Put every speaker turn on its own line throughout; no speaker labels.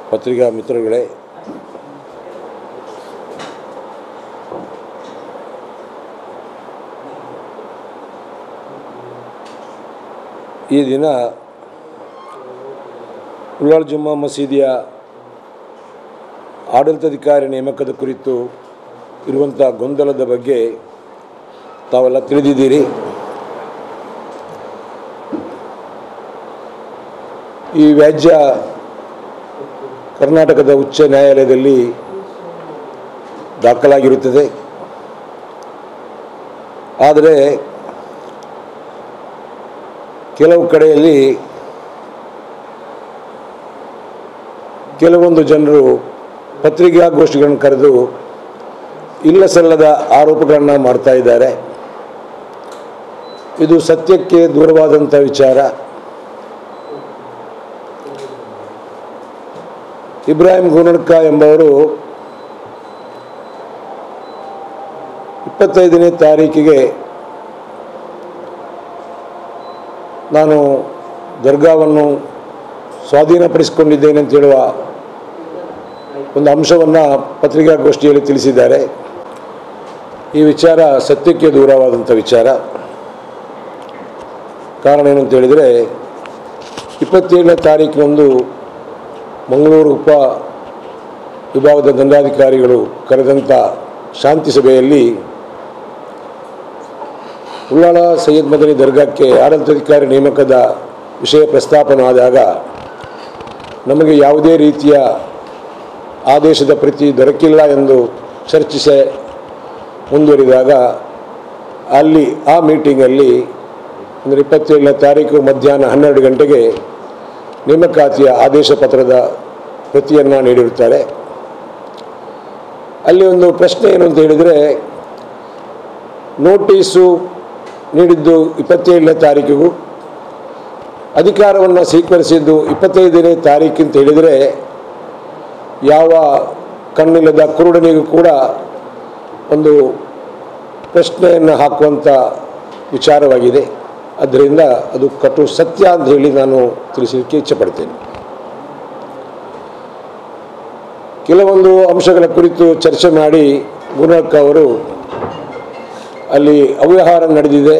ಪತ್ರಿಕಾ ಮಿತ್ರಗಳೇ ಈ ದಿನ ಉಳ್ಳಾಳ ಜುಮ್ಮಾ ಮಸೀದಿಯ ಆಡಳಿತಾಧಿಕಾರಿ ನೇಮಕದ ಕುರಿತು ಇರುವಂಥ ಗೊಂದಲದ ಬಗ್ಗೆ ತಾವೆಲ್ಲ ತಿಳಿದಿದ್ದೀರಿ ಈ ವ್ಯಾಜ್ಯ ಕರ್ನಾಟಕದ ಉಚ್ಚ ನ್ಯಾಯಾಲಯದಲ್ಲಿ ದಾಖಲಾಗಿರುತ್ತದೆ ಆದರೆ ಕೆಲವು ಕಡೆಯಲ್ಲಿ ಕೆಲವೊಂದು ಜನರು ಪತ್ರಿಕಾಗೋಷ್ಠಿಗಳನ್ನು ಕರೆದು ಇಲ್ಲ ಸಲ್ಲದ ಆರೋಪಗಳನ್ನು ಮಾಡ್ತಾ ಇದ್ದಾರೆ ಇದು ಸತ್ಯಕ್ಕೆ ದೂರವಾದಂಥ ವಿಚಾರ ಇಬ್ರಾಹಿಂ ಗುಣಡ್ಕ ಎಂಬವರು ಇಪ್ಪತ್ತೈದನೇ ತಾರೀಕಿಗೆ ನಾನು ದರ್ಗಾವನ್ನು ಸ್ವಾಧೀನಪಡಿಸಿಕೊಂಡಿದ್ದೇನೆ ಅಂತ ಹೇಳುವ ಒಂದು ಅಂಶವನ್ನು ಪತ್ರಿಕಾಗೋಷ್ಠಿಯಲ್ಲಿ ತಿಳಿಸಿದ್ದಾರೆ ಈ ವಿಚಾರ ಸತ್ಯಕ್ಕೆ ದೂರವಾದಂಥ ವಿಚಾರ ಕಾರಣ ಏನು ಅಂತ ಹೇಳಿದರೆ ಇಪ್ಪತ್ತೇಳನೇ ತಾರೀಕಿನಂದು ಮಂಗಳೂರು ಉಪ ವಿಭಾಗದ ದಂಡಾಧಿಕಾರಿಗಳು ಕರೆದಂಥ ಶಾಂತಿ ಸಭೆಯಲ್ಲಿ ಉಳ್ಳಾಳ ಸೈಯದ್ ಮದನಿ ದರ್ಗಾಕ್ಕೆ ಆಡಳಿತಾಧಿಕಾರಿ ನೇಮಕದ ವಿಷಯ ಪ್ರಸ್ತಾಪನ ಆದಾಗ ನಮಗೆ ಯಾವುದೇ ರೀತಿಯ ಆದೇಶದ ಪ್ರತಿ ದೊರಕಿಲ್ಲ ಎಂದು ಚರ್ಚಿಸಿ ಮುಂದುವರಿದಾಗ ಅಲ್ಲಿ ಆ ಮೀಟಿಂಗಲ್ಲಿ ಅಂದರೆ ಇಪ್ಪತ್ತೇಳನೇ ತಾರೀಕು ಮಧ್ಯಾಹ್ನ ಹನ್ನೆರಡು ಗಂಟೆಗೆ ನೇಮಕಾತಿಯ ಆದೇಶ ಪತ್ರದ ಪ್ರತಿಯನ್ನು ನೀಡಿರುತ್ತಾರೆ ಅಲ್ಲಿ ಒಂದು ಪ್ರಶ್ನೆ ಏನು ಅಂತ ಹೇಳಿದರೆ ನೋಟಿಸು ನೀಡಿದ್ದು ಇಪ್ಪತ್ತೇಳನೇ ತಾರೀಕಿಗೂ ಅಧಿಕಾರವನ್ನು ಸ್ವೀಕರಿಸಿದ್ದು ಇಪ್ಪತ್ತೈದನೇ ತಾರೀಕು ಅಂತ ಹೇಳಿದರೆ ಯಾವ ಕಣ್ಣಿಲ್ಲದ ಕುರುಡನಿಗೂ ಕೂಡ ಒಂದು ಪ್ರಶ್ನೆಯನ್ನು ಹಾಕುವಂಥ ವಿಚಾರವಾಗಿದೆ ಅದರಿಂದ ಅದು ಕಟು ಸತ್ಯ ಅಂತ ಹೇಳಿ ನಾನು ತಿಳಿಸಲಿಕ್ಕೆ ಇಚ್ಛೆಪಡ್ತೇನೆ ಕೆಲವೊಂದು ಅಂಶಗಳ ಕುರಿತು ಚರ್ಚೆ ಮಾಡಿ ಗುಣಕ್ಕ ಅವರು ಅಲ್ಲಿ ಅವ್ಯವಹಾರ ನಡೆದಿದೆ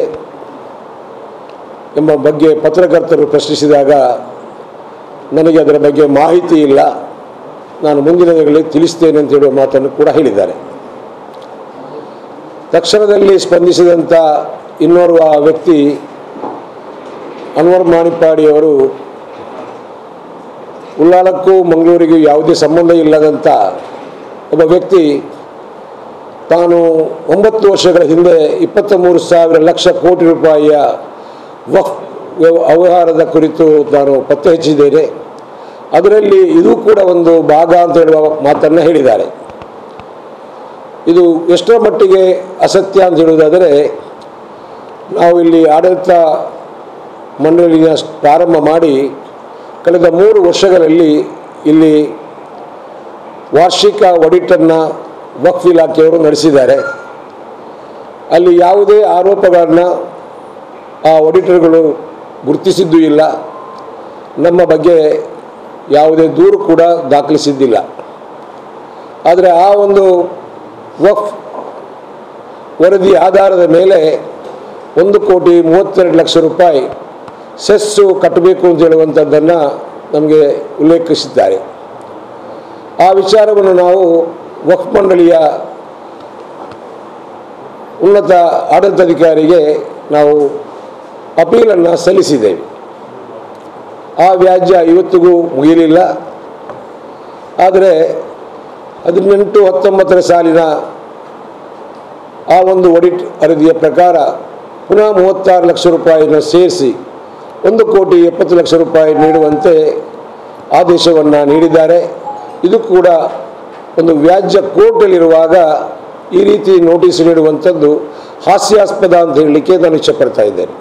ಎಂಬ ಬಗ್ಗೆ ಪತ್ರಕರ್ತರು ಪ್ರಶ್ನಿಸಿದಾಗ ನನಗೆ ಅದರ ಬಗ್ಗೆ ಮಾಹಿತಿ ಇಲ್ಲ ನಾನು ಮುಂದಿನ ದಿನಗಳಲ್ಲಿ ತಿಳಿಸ್ತೇನೆ ಅಂತ ಹೇಳುವ ಮಾತನ್ನು ಕೂಡ ಹೇಳಿದ್ದಾರೆ ತಕ್ಷಣದಲ್ಲಿ ಸ್ಪಂದಿಸಿದಂಥ ಇನ್ನೋರ್ವ ವ್ಯಕ್ತಿ ಅನ್ವರ್ ಮಾಣಿಪ್ಪಾಡಿಯವರು ಉಳ್ಳಾಳಕ್ಕೂ ಮಂಗಳೂರಿಗೂ ಯಾವುದೇ ಸಂಬಂಧ ಇಲ್ಲದಂಥ ಒಬ್ಬ ವ್ಯಕ್ತಿ ತಾನು ಒಂಬತ್ತು ವರ್ಷಗಳ ಹಿಂದೆ ಇಪ್ಪತ್ತ ಮೂರು ಸಾವಿರ ಲಕ್ಷ ಕೋಟಿ ರೂಪಾಯಿಯ ವಫ್ ವ್ಯವ- ಅವ್ಯವಹಾರದ ಕುರಿತು ನಾನು ಪತ್ತೆ ಹಚ್ಚಿದ್ದೇನೆ ಅದರಲ್ಲಿ ಇದು ಕೂಡ ಒಂದು ಭಾಗ ಅಂತ ಹೇಳುವ ಮಾತನ್ನು ಹೇಳಿದ್ದಾರೆ ಇದು ಎಷ್ಟರ ಮಟ್ಟಿಗೆ ಅಸತ್ಯ ಅಂತ ಹೇಳುವುದಾದರೆ ನಾವು ಇಲ್ಲಿ ಆಡಳಿತ ಮಂಡಳಿಯ ಪ್ರಾರಂಭ ಮಾಡಿ ಕಳೆದ ಮೂರು ವರ್ಷಗಳಲ್ಲಿ ಇಲ್ಲಿ ವಾರ್ಷಿಕ ಆಡಿಟನ್ನು ವಕ್ಫ್ ಇಲಾಖೆಯವರು ನಡೆಸಿದ್ದಾರೆ ಅಲ್ಲಿ ಯಾವುದೇ ಆರೋಪಗಳನ್ನು ಆ ಆಡಿಟರ್ಗಳು ಗುರುತಿಸಿದ್ದೂ ಇಲ್ಲ ನಮ್ಮ ಬಗ್ಗೆ ಯಾವುದೇ ದೂರು ಕೂಡ ದಾಖಲಿಸಿದ್ದಿಲ್ಲ ಆದರೆ ಆ ಒಂದು ವಕ್ಫ್ ವರದಿ ಆಧಾರದ ಮೇಲೆ ಒಂದು ಕೋಟಿ ಮೂವತ್ತೆರಡು ಲಕ್ಷ ರೂಪಾಯಿ ಸೆಸ್ಸು ಕಟ್ಟಬೇಕು ಅಂತ ಹೇಳುವಂಥದ್ದನ್ನು ನಮಗೆ ಉಲ್ಲೇಖಿಸಿದ್ದಾರೆ ಆ ವಿಚಾರವನ್ನು ನಾವು ವಕ್ಫ್ ಮಂಡಳಿಯ ಉನ್ನತ ಆಡಳಿತಾಧಿಕಾರಿಗೆ ನಾವು ಅಪೀಲನ್ನು ಸಲ್ಲಿಸಿದ್ದೇವೆ ಆ ವ್ಯಾಜ್ಯ ಇವತ್ತಿಗೂ ಮುಗಿಯಲಿಲ್ಲ ಆದರೆ ಹದಿನೆಂಟು ಹತ್ತೊಂಬತ್ತರ ಸಾಲಿನ ಆ ಒಂದು ಒಡಿಟ್ ವರದಿಯ ಪ್ರಕಾರ ಪುನಃ ಮೂವತ್ತಾರು ಲಕ್ಷ ರೂಪಾಯಿಯನ್ನು ಸೇರಿಸಿ ಒಂದು ಕೋಟಿ ಎಪ್ಪತ್ತು ಲಕ್ಷ ರೂಪಾಯಿ ನೀಡುವಂತೆ ಆದೇಶವನ್ನು ನೀಡಿದ್ದಾರೆ ಇದು ಕೂಡ ಒಂದು ವ್ಯಾಜ್ಯ ಕೋರ್ಟಲ್ಲಿರುವಾಗ ಈ ರೀತಿ ನೋಟಿಸ್ ನೀಡುವಂಥದ್ದು ಹಾಸ್ಯಾಸ್ಪದ ಅಂತ ಹೇಳಲಿಕ್ಕೆ ನಾನು ಇಚ್ಛೆಪಡ್ತಾ ಇದ್ದೇನೆ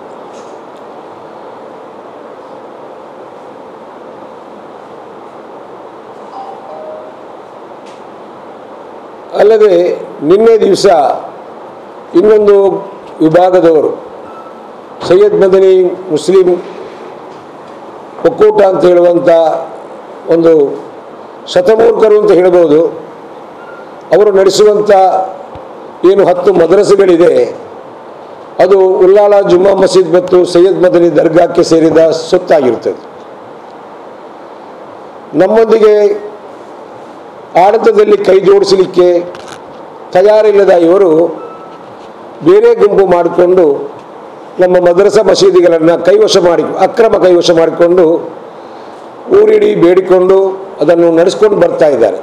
ಅಲ್ಲದೆ ನಿನ್ನೆ ದಿವಸ ಇನ್ನೊಂದು ವಿಭಾಗದವರು ಸೈಯದ್ ಮದನಿ ಮುಸ್ಲಿಂ ಒಕ್ಕೂಟ ಅಂತ ಹೇಳುವಂಥ ಒಂದು ಶತಮೂರ್ಖರು ಅಂತ ಹೇಳ್ಬೋದು ಅವರು ನಡೆಸುವಂಥ ಏನು ಹತ್ತು ಮದ್ರಸೆಗಳಿದೆ ಅದು ಉಲ್ಲಾಲ ಜುಮ್ಮಾ ಮಸೀದ್ ಮತ್ತು ಸೈಯದ್ ಮದನಿ ದರ್ಗಾಕ್ಕೆ ಸೇರಿದ ಸೊತ್ತಾಗಿರ್ತದೆ ನಮ್ಮೊಂದಿಗೆ ಆಡಳಿತದಲ್ಲಿ ಕೈ ಜೋಡಿಸಲಿಕ್ಕೆ ತಯಾರಿಲ್ಲದ ಇವರು ಬೇರೆ ಗುಂಪು ಮಾಡಿಕೊಂಡು ನಮ್ಮ ಮದ್ರಸಾ ಮಸೀದಿಗಳನ್ನು ಕೈವಶ ಮಾಡಿ ಅಕ್ರಮ ಕೈವಶ ಮಾಡಿಕೊಂಡು ಊರಿಡೀ ಬೇಡಿಕೊಂಡು ಅದನ್ನು ನಡೆಸ್ಕೊಂಡು ಬರ್ತಾ ಇದ್ದಾರೆ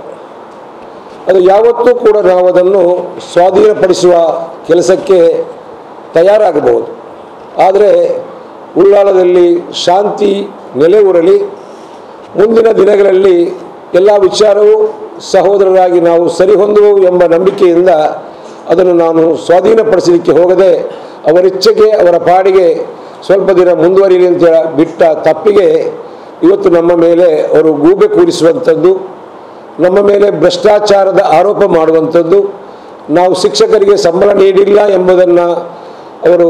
ಅದು ಯಾವತ್ತೂ ಕೂಡ ನಾವು ಅದನ್ನು ಸ್ವಾಧೀನಪಡಿಸುವ ಕೆಲಸಕ್ಕೆ ತಯಾರಾಗಬಹುದು ಆದರೆ ಉಳ್ಳಾಲದಲ್ಲಿ ಶಾಂತಿ ನೆಲೆ ಊರಲಿ ಮುಂದಿನ ದಿನಗಳಲ್ಲಿ ಎಲ್ಲ ವಿಚಾರವೂ ಸಹೋದರರಾಗಿ ನಾವು ಸರಿಹೊಂದುವು ಎಂಬ ನಂಬಿಕೆಯಿಂದ ಅದನ್ನು ನಾನು ಸ್ವಾಧೀನಪಡಿಸಲಿಕ್ಕೆ ಹೋಗದೆ ಅವರಿಚ್ಛೆಗೆ ಅವರ ಪಾಡಿಗೆ ಸ್ವಲ್ಪ ದಿನ ಮುಂದುವರಿಯಲಿ ಅಂತ ಬಿಟ್ಟ ತಪ್ಪಿಗೆ ಇವತ್ತು ನಮ್ಮ ಮೇಲೆ ಅವರು ಗೂಬೆ ಕೂರಿಸುವಂಥದ್ದು ನಮ್ಮ ಮೇಲೆ ಭ್ರಷ್ಟಾಚಾರದ ಆರೋಪ ಮಾಡುವಂಥದ್ದು ನಾವು ಶಿಕ್ಷಕರಿಗೆ ಸಂಬಳ ನೀಡಿಲ್ಲ ಎಂಬುದನ್ನು ಅವರು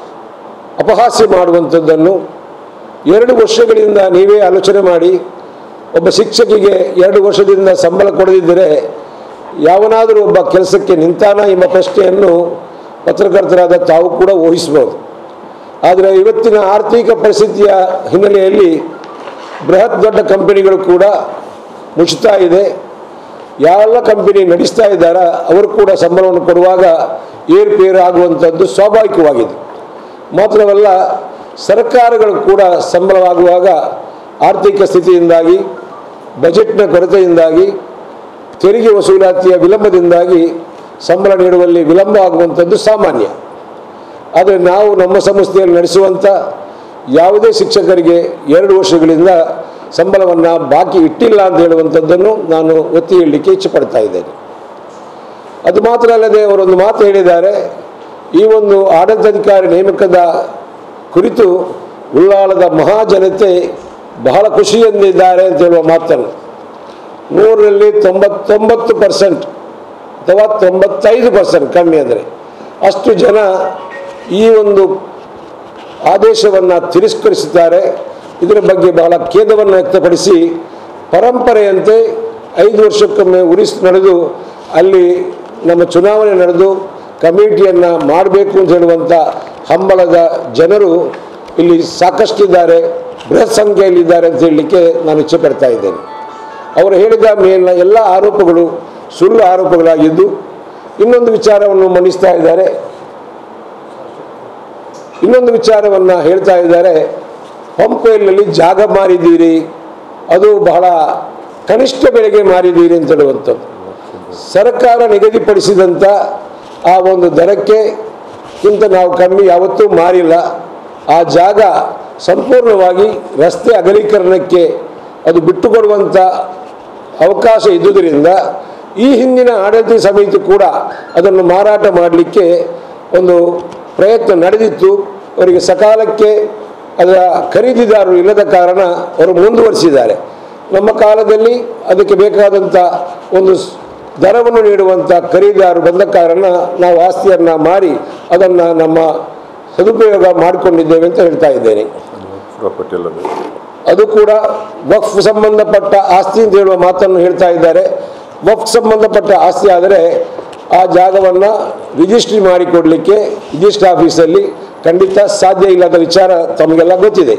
ಅಪಹಾಸ್ಯ ಮಾಡುವಂಥದ್ದನ್ನು ಎರಡು ವರ್ಷಗಳಿಂದ ನೀವೇ ಆಲೋಚನೆ ಮಾಡಿ ಒಬ್ಬ ಶಿಕ್ಷಕಿಗೆ ಎರಡು ವರ್ಷದಿಂದ ಸಂಬಳ ಕೊಡದಿದ್ದರೆ ಯಾವನಾದರೂ ಒಬ್ಬ ಕೆಲಸಕ್ಕೆ ನಿಂತಾನ ಎಂಬ ಪ್ರಶ್ನೆಯನ್ನು ಪತ್ರಕರ್ತರಾದ ತಾವು ಕೂಡ ಊಹಿಸ್ಬೋದು ಆದರೆ ಇವತ್ತಿನ ಆರ್ಥಿಕ ಪರಿಸ್ಥಿತಿಯ ಹಿನ್ನೆಲೆಯಲ್ಲಿ ಬೃಹತ್ ದೊಡ್ಡ ಕಂಪನಿಗಳು ಕೂಡ ಮುಚ್ಚುತ್ತಾ ಇದೆ ಯಾವೆಲ್ಲ ಕಂಪನಿ ನಡೆಸ್ತಾ ಇದ್ದಾರ ಅವರು ಕೂಡ ಸಂಬಳವನ್ನು ಕೊಡುವಾಗ ಏರುಪೇರು ಆಗುವಂಥದ್ದು ಸ್ವಾಭಾವಿಕವಾಗಿದೆ ಮಾತ್ರವಲ್ಲ ಸರ್ಕಾರಗಳು ಕೂಡ ಸಂಬಳವಾಗುವಾಗ ಆರ್ಥಿಕ ಸ್ಥಿತಿಯಿಂದಾಗಿ ಬಜೆಟ್ನ ಕೊರತೆಯಿಂದಾಗಿ ತೆರಿಗೆ ವಸೂಲಾತಿಯ ವಿಳಂಬದಿಂದಾಗಿ ಸಂಬಳ ನೀಡುವಲ್ಲಿ ವಿಳಂಬ ಆಗುವಂಥದ್ದು ಸಾಮಾನ್ಯ ಆದರೆ ನಾವು ನಮ್ಮ ಸಂಸ್ಥೆಯಲ್ಲಿ ನಡೆಸುವಂಥ ಯಾವುದೇ ಶಿಕ್ಷಕರಿಗೆ ಎರಡು ವರ್ಷಗಳಿಂದ ಸಂಬಳವನ್ನು ಬಾಕಿ ಇಟ್ಟಿಲ್ಲ ಅಂತ ಹೇಳುವಂಥದ್ದನ್ನು ನಾನು ಒತ್ತಿ ಹೇಳಲಿಕ್ಕೆ ಇಚ್ಛೆಪಡ್ತಾ ಇದ್ದೇನೆ ಅದು ಮಾತ್ರ ಅಲ್ಲದೆ ಅವರೊಂದು ಮಾತು ಹೇಳಿದ್ದಾರೆ ಈ ಒಂದು ಆಡಳಿತಾಧಿಕಾರಿ ನೇಮಕದ ಕುರಿತು ಉಳ್ಳಾಳದ ಮಹಾಜನತೆ ಬಹಳ ಖುಷಿಯಿಂದಿದ್ದಾರೆ ಅಂತ ಹೇಳುವ ಮಾತನ್ನು ನೂರರಲ್ಲಿ ತೊಂಬತ್ತೊಂಬತ್ತು ಪರ್ಸೆಂಟ್ ಅಥವಾ ತೊಂಬತ್ತೈದು ಪರ್ಸೆಂಟ್ ಕಮ್ಮಿ ಅಂದರೆ ಅಷ್ಟು ಜನ ಈ ಒಂದು ಆದೇಶವನ್ನು ತಿರಸ್ಕರಿಸಿದ್ದಾರೆ ಇದರ ಬಗ್ಗೆ ಬಹಳ ಖೇದವನ್ನು ವ್ಯಕ್ತಪಡಿಸಿ ಪರಂಪರೆಯಂತೆ ಐದು ವರ್ಷಕ್ಕೊಮ್ಮೆ ಉರಿಸ್ ನಡೆದು ಅಲ್ಲಿ ನಮ್ಮ ಚುನಾವಣೆ ನಡೆದು ಕಮಿಟಿಯನ್ನು ಮಾಡಬೇಕು ಅಂತ ಹೇಳುವಂಥ ಹಂಬಲದ ಜನರು ಇಲ್ಲಿ ಸಾಕಷ್ಟಿದ್ದಾರೆ ಬೃಹತ್ ಸಂಖ್ಯೆಯಲ್ಲಿದ್ದಾರೆ ಅಂತ ಹೇಳಲಿಕ್ಕೆ ನಾನು ಇಚ್ಛೆ ಪಡ್ತಾ ಇದ್ದೇನೆ ಅವರು ಹೇಳಿದ ಮೇಲಿನ ಎಲ್ಲ ಆರೋಪಗಳು ಸುಳ್ಳು ಆರೋಪಗಳಾಗಿದ್ದು ಇನ್ನೊಂದು ವಿಚಾರವನ್ನು ಮಂಡಿಸ್ತಾ ಇದ್ದಾರೆ ಇನ್ನೊಂದು ವಿಚಾರವನ್ನು ಹೇಳ್ತಾ ಇದ್ದಾರೆ ಪಂಪೆಯಲ್ಲಿ ಜಾಗ ಮಾರಿದ್ದೀರಿ ಅದು ಬಹಳ ಕನಿಷ್ಠ ಬೆಲೆಗೆ ಮಾರಿದ್ದೀರಿ ಅಂತ ಹೇಳುವಂಥದ್ದು ಸರ್ಕಾರ ನಿಗದಿಪಡಿಸಿದಂಥ ಆ ಒಂದು ದರಕ್ಕೆ ಕಿಂತ ನಾವು ಕಮ್ಮಿ ಯಾವತ್ತೂ ಮಾರಿಲ್ಲ ಆ ಜಾಗ ಸಂಪೂರ್ಣವಾಗಿ ರಸ್ತೆ ಅಗಲೀಕರಣಕ್ಕೆ ಅದು ಬಿಟ್ಟುಕೊಡುವಂಥ ಅವಕಾಶ ಇದ್ದುದರಿಂದ ಈ ಹಿಂದಿನ ಆಡಳಿತ ಸಮಿತಿ ಕೂಡ ಅದನ್ನು ಮಾರಾಟ ಮಾಡಲಿಕ್ಕೆ ಒಂದು ಪ್ರಯತ್ನ ನಡೆದಿತ್ತು ಅವರಿಗೆ ಸಕಾಲಕ್ಕೆ ಅದರ ಖರೀದಿದಾರರು ಇಲ್ಲದ ಕಾರಣ ಅವರು ಮುಂದುವರಿಸಿದ್ದಾರೆ ನಮ್ಮ ಕಾಲದಲ್ಲಿ ಅದಕ್ಕೆ ಬೇಕಾದಂಥ ಒಂದು ಸ್- ದರವನ್ನು ನೀಡುವಂಥ ಖರೀದಿದಾರರು ಬಂದ ಕಾರಣ ನಾವು ಆಸ್ತಿಯನ್ನು ಮಾರಿ ಅದನ್ನು ನಮ್ಮ ಸದುಪಯೋಗ ಮಾಡಿಕೊಂಡಿದ್ದೇವೆ ಅಂತ ಹೇಳ್ತಾ ಇದ್ದೇನೆ
ಪ್ರಾಪರ್ಟಿ ಅಲ್ಲದೆ
ಅದು ಕೂಡ ವಕ್ಫ್ ಸಂಬಂಧಪಟ್ಟ ಆಸ್ತಿ ಅಂತ ಹೇಳುವ ಮಾತನ್ನು ಹೇಳ್ತಾ ಇದ್ದಾರೆ ವಕ್ಫ್ ಸಂಬಂಧಪಟ್ಟ ಆಸ್ತಿ ಆದರೆ ಆ ಜಾಗವನ್ನು ರಿಜಿಸ್ಟ್ರಿ ಮಾಡಿಕೊಡಲಿಕ್ಕೆ ರಿಜಿಸ್ಟ್ರಿ ಆಫೀಸಲ್ಲಿ ಖಂಡಿತ ಸಾಧ್ಯ ಇಲ್ಲದ ವಿಚಾರ ತಮಗೆಲ್ಲ ಗೊತ್ತಿದೆ